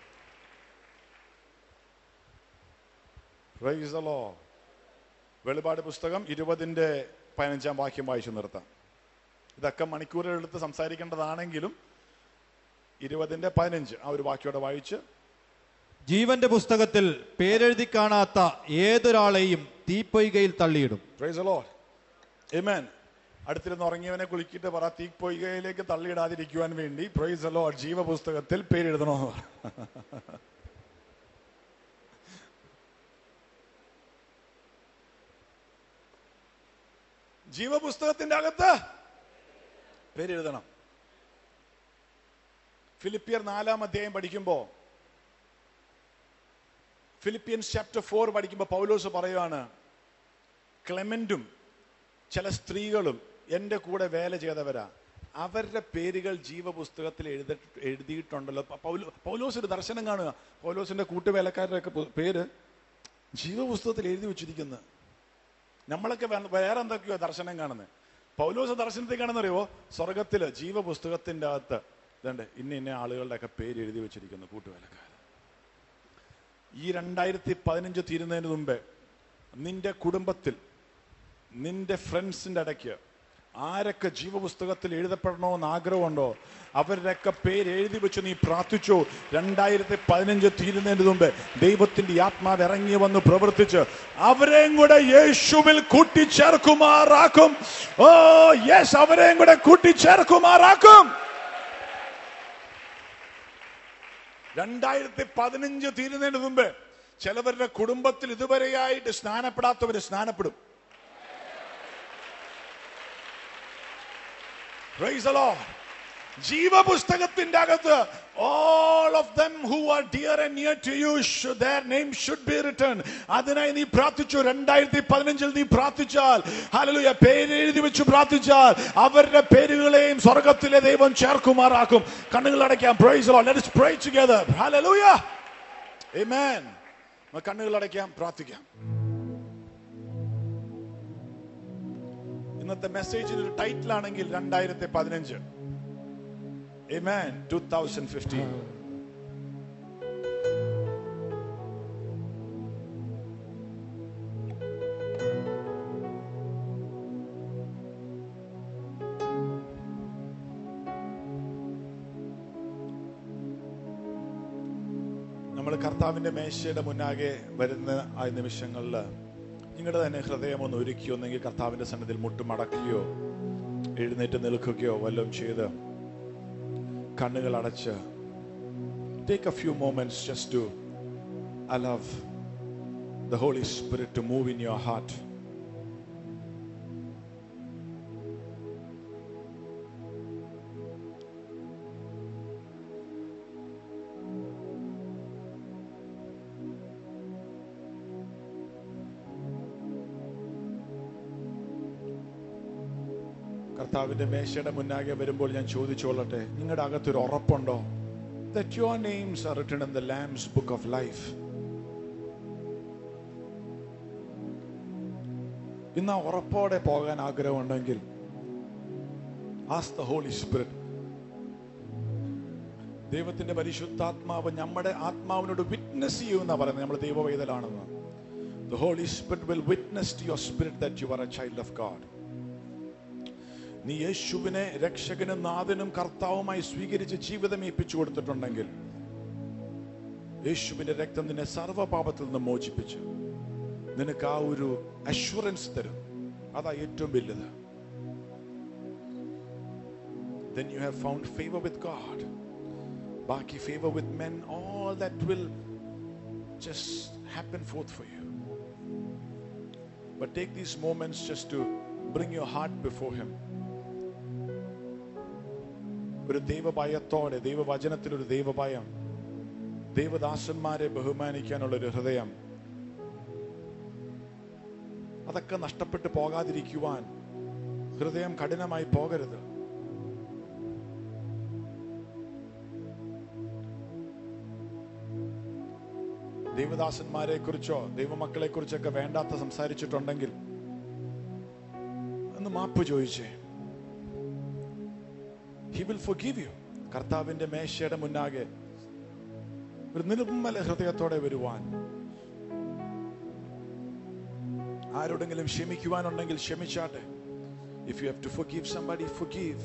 പ്രൈസ് ലോ വെളിപാട് പുസ്തകം ഇരുപതിന്റെ പതിനഞ്ചാം വാക്യം വായിച്ചു നിർത്താം ഇതൊക്കെ മണിക്കൂറുകൾ എടുത്ത് സംസാരിക്കേണ്ടതാണെങ്കിലും ഇരുപതിന്റെ പതിനഞ്ച് ആ ഒരു വാക്യോടെ വായിച്ച് ജീവന്റെ പുസ്തകത്തിൽ പേരെഴുതി കാണാത്ത ഏതൊരാളെയും തീപ്പൊയ്കയിൽ തള്ളിയിടും പ്രൈസ് ലോ Amen. അടുത്തിരുന്ന് ഉറങ്ങിയവനെ കുളിക്കിട്ട് പറ തീപ്പൊയ്കയിലേക്ക് തള്ളിയിടാതിരിക്കുവാൻ വേണ്ടി പ്രൈസ് ലോ ജീവപുസ്തകത്തിൽ പേരെഴുതണമെന്ന് പറ ജീവപുസ്തകത്തിന്റെ അകത്ത് പേരെഴുതണം ഫിലിപ്പിയർ നാലാം അധ്യായം പഠിക്കുമ്പോ ഫിലിപ്പിയൻസ് ചാപ്റ്റർ ഫോർ പഠിക്കുമ്പോൾ പൗലോസ് പറയുവാണ് ക്ലെമന്റും ചില സ്ത്രീകളും എൻ്റെ കൂടെ വേല ചെയ്തവരാ അവരുടെ പേരുകൾ ജീവപുസ്തകത്തിൽ എഴുത എഴുതിയിട്ടുണ്ടല്ലോ പ- പൗലോ പൗലോസ് ഒരു ദർശനം കാണുക പൗലോസിന്റെ കൂട്ടുവേലക്കാരുടെയൊക്കെ പു- പേര് ജീവപുസ്തകത്തിൽ എഴുതി വെച്ചിരിക്കുന്നത് നമ്മളൊക്കെ വേ- വേറെ എന്തൊക്കെയോ ദർശനം കാണുന്നത് പൗലോസ് ദർശനത്തിൽ കാണുന്നറിയോ സ്വർഗത്തില് ജീവപുസ്തകത്തിന്റെ അകത്ത് ഇതണ്ട് ഇന്ന ഇന്ന ആളുകളുടെയൊക്കെ പേര് എഴുതി വെച്ചിരിക്കുന്നു കൂട്ടുവേലക്കാർ ഈ രണ്ടായിരത്തി പതിനഞ്ച് തീരുന്നതിന് മുമ്പേ നിന്റെ കുടുംബത്തിൽ നിന്റെ ഫ്രണ്ട്സിന്റെ ഇടയ്ക്ക് ആരൊക്കെ ജീവപുസ്തകത്തിൽ എഴുതപ്പെടണമെന്ന് ആഗ്രഹമുണ്ടോ അവരുടെയൊക്കെ പേര് എഴുതി വെച്ച് നീ പ്രാർത്ഥിച്ചു രണ്ടായിരത്തി പതിനഞ്ച് തീരുന്നതിന് മുമ്പ് ദൈവത്തിന്റെ ആത്മാവ് ഇറങ്ങി വന്ന് പ്രവർത്തിച്ച് അവരെയും കൂടെ യേശുവിൽ കൂട്ടിച്ചേർക്കുമാറാക്കും ഓ യെസ് അവരെയും കൂടെ കൂട്ടിച്ചേർക്കുമാറാക്കും രണ്ടായിരത്തി പതിനഞ്ച് തീരുന്നതിന് മുമ്പ് ചിലവരുടെ കുടുംബത്തിൽ ഇതുവരെയായിട്ട് സ്നാനപ്പെടാത്തവര് സ്നാനപ്പെടും Praise the Lord. ജീവപുസ്തകത്തിന്റെ അകത്ത് all of them who are dear and near to you should, their name should be written അതിനായി നീ പ്രാർത്ഥിച്ചു രണ്ടായിരത്തി പതിനഞ്ചിൽ നീ പ്രാർത്ഥിച്ചാൽ ഹല്ലേലൂയ പേര് എഴുതി വെച്ച് പ്രാർത്ഥിച്ചാൽ അവരുടെ പേരുകളെയും സ്വർഗത്തിലെ ദൈവം ചേർക്കുമാറാക്കും കണ്ണുകൾ അടയ്ക്കാം praise the Lord let us pray together hallelujah amen നമുക്ക് കണ്ണുകൾ അടയ്ക്കാം പ്രാർത്ഥിക്കാം ഇന്നത്തെ മെസ്സേജിന് ഒരു ടൈറ്റിൽ ആണെങ്കിൽ രണ്ടായിരത്തി പതിനഞ്ച് Amen. 2015. നമ്മൾ കർത്താവിന്റെ മേശയുടെ മുന്നാകെ വരുന്ന ആ നിമിഷങ്ങളിൽ നിങ്ങളുടെ തന്നെ ഹൃദയം ഒന്ന് ഒരുക്കിയൊന്നെങ്കിൽ കർത്താവിന്റെ സന്നിധിയിൽ മുട്ടുമടക്കുകയോ എഴുന്നേറ്റ് നിൽക്കുകയോ വല്ലതും ചെയ്ത് കണ്ണുകൾ അടച്ച് take a few moments just to allow the Holy Spirit to move in your heart. കർത്താവിന്റെ മേശയുടെ മുന്നാകെ വരുമ്പോൾ ഞാൻ ചോദിച്ചോളട്ടെ നിങ്ങളുടെ അകത്തൊരു ഉറപ്പുണ്ടോ that your names are written in the Lamb's book of life. ഇന്ന് ആ ഉറപ്പോടെ പോകാൻ ആഗ്രഹമുണ്ടെങ്കിൽ ആസ് ദ ഹോളി സ്പിരിറ്റ് ദൈവത്തിന്റെ പരിശുദ്ധാത്മാവ് നമ്മുടെ ആത്മാവിനോട് വിറ്റ്നസ് ചെയ്യുമെന്നാ പറയുന്നത് നമ്മൾ ദൈവവേദലാണെന്ന് The Holy Spirit will witness to your spirit that you are a child of God. നീ യേശുവിനെ രക്ഷകനും നാഥനും കർത്താവുമായി സ്വീകരിച്ച് ജീവിതം ഏൽപ്പിച്ചു കൊടുത്തിട്ടുണ്ടെങ്കിൽ യേശുവിന്റെ രക്തം നിന്നെ സർവ്വപാപത്തിൽ നിന്ന് മോചിപ്പിച്ച് നിനക്ക് ആ ഒരു അഷുറൻസ് തരും അതാ ഏറ്റവും വലുത് then you have found favor with God ബാക്കി favor with men all that will just happen forth for you but take these moments just to bring your heart before him ഒരു ദൈവഭയത്തോടെ ദൈവവചനത്തിൽ ഒരു ദൈവഭയം ദൈവദാസന്മാരെ ബഹുമാനിക്കാനുള്ള ഒരു ഹൃദയം അതൊക്കെ നഷ്ടപ്പെട്ടു പോകാതിരിക്കുവാൻ ഹൃദയം കഠിനമായി പോകരുത് ദൈവദാസന്മാരെ കുറിച്ചോ ദൈവമക്കളെ കുറിച്ചൊക്കെ വേണ്ടാത്ത സംസാരിച്ചിട്ടുണ്ടെങ്കിൽ ഒന്ന് മാപ്പ് ചോദിച്ചേ ഹി വിൽ forgive you കർത്താവിന്റെ മേശയുടെ മുന്നാകെ ഒരു നിർമ്മല ഹൃദയത്തോടെ വരുവാൻ ആരോടെങ്കിലും ക്ഷമിക്കുവാനുണ്ടെങ്കിൽ ക്ഷമിച്ചാട്ടെ if you have to forgive somebody forgive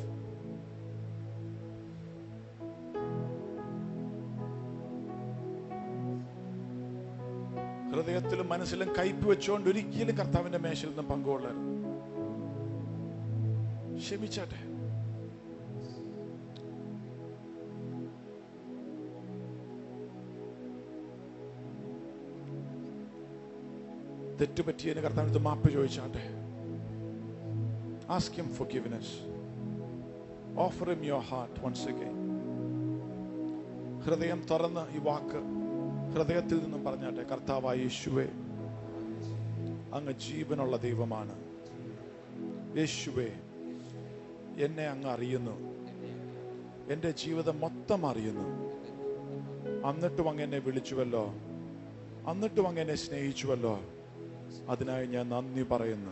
ഹൃദയത്തിലും മനസ്സിലും കയ്പ് വെച്ചുകൊണ്ട് ഒരിക്കലും കർത്താവിന്റെ മേശയിൽ നിന്നും പങ്കുകൊള്ളരുത് ക്ഷമിച്ചാട്ടെ തെറ്റുപറ്റിയതിന് കർത്താവിനടുത്ത് മാപ്പ് ചോദിച്ചാട്ടെ ask him forgiveness offer him your heart once again ഹൃദയം തുറന്ന് ഈ വാക്ക് ഹൃദയത്തിൽ നിന്നും പറഞ്ഞാട്ടെ കർത്താവായ യേശുവേ അങ്ങ് ജീവനുള്ള ദൈവമാണ് യേശുവേ എന്നെ അങ്ങ് അറിയുന്നു എൻ്റെ ജീവിതം മൊത്തം അറിയുന്നു എന്നിട്ടും അങ്ങ് എന്നെ വിളിച്ചുവല്ലോ എന്നിട്ടും അങ്ങ് എന്നെ സ്നേഹിച്ചുവല്ലോ അതിനായി ഞാൻ നന്ദി പറയുന്നു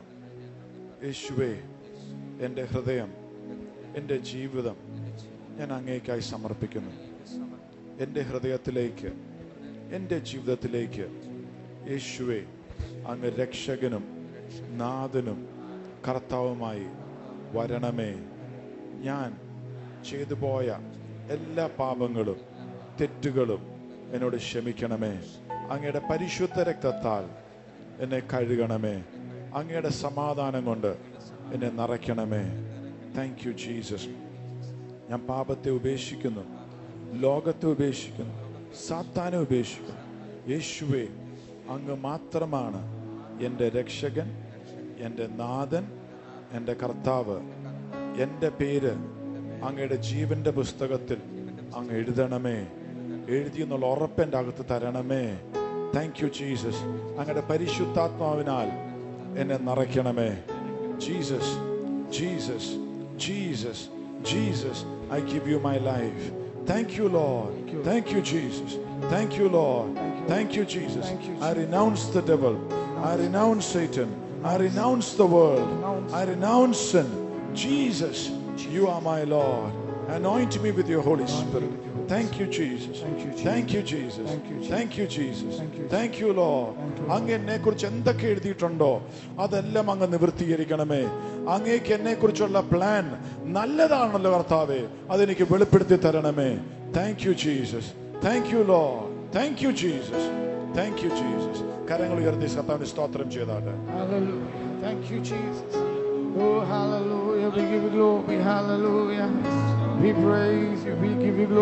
യേശുവേ എൻ്റെ ഹൃദയം എൻ്റെ ജീവിതം ഞാൻ അങ്ങേക്കായി സമർപ്പിക്കുന്നു എൻ്റെ ഹൃദയത്തിലേക്ക് എൻ്റെ ജീവിതത്തിലേക്ക് യേശുവെ അങ്ങ് രക്ഷകനും നാഥനും കർത്താവുമായി വരണമേ ഞാൻ ചെയ്തു പോയ എല്ലാ പാപങ്ങളും തെറ്റുകളും എന്നോട് ക്ഷമിക്കണമേ അങ്ങയുടെ പരിശുദ്ധ രക്തത്താൽ എന്നെ കഴുകണമേ അങ്ങയുടെ സമാധാനം കൊണ്ട് എന്നെ നിറയ്ക്കണമേ താങ്ക് യു ജീസസ് ഞാൻ പാപത്തെ ഉപേക്ഷിക്കുന്നു ലോകത്തെ ഉപേക്ഷിക്കുന്നു സാത്താനെ ഉപേക്ഷിക്കുന്നു യേശുവെ അങ്ങ് മാത്രമാണ് എൻ്റെ രക്ഷകൻ എൻ്റെ നാഥൻ എൻ്റെ കർത്താവ് എൻ്റെ പേര് അങ്ങയുടെ ജീവന്റെ പുസ്തകത്തിൽ അങ്ങ് എഴുതണമേ എഴുതി എന്നുള്ള ഉറപ്പ് എൻ്റെ അകത്ത് തരണമേ താങ്ക് യു ജീസസ് അങ്ങയുടെ പരിശുദ്ധാത്മാവിനാൽ എന്നെ നിറയ്ക്കണമേ Jesus Jesus Jesus Jesus I give you my life thank you Lord thank you Jesus thank you Lord thank you Jesus I renounce the devil I renounce Satan I renounce the world I renounce sin. Jesus, you are my Lord. Anoint me with your Holy Spirit. Thank you, Jesus. Thank you, Jesus. Thank you, Jesus. Thank you, Jesus. Thank you, Jesus. Thank you, Thank you, Lord. അങ്ങ് എന്നെ കുറിച്ച് എന്തൊക്കെ എഴുതിയിട്ടുണ്ടോ അതെല്ലാം അങ്ങ് നിവൃത്തീകരിക്കണമേ അങ്ങേക്ക് എന്നെ കുറിച്ചുള്ള plan നല്ലതാണല്ലോ കർത്താവേ അതെനിക്ക് വെളിപ്പെടുത്തി തരണമേ thank you Jesus thank you Lord thank you Jesus thank you Jesus കരങ്ങൾ ഉയർത്തി കർത്താവിന് സ്തോത്രം ചെയ്താട്ടെ Hallelujah. Thank you, Jesus. Oh, hallelujah. We give you glory. Hallelujah. We praise you. We give you glory.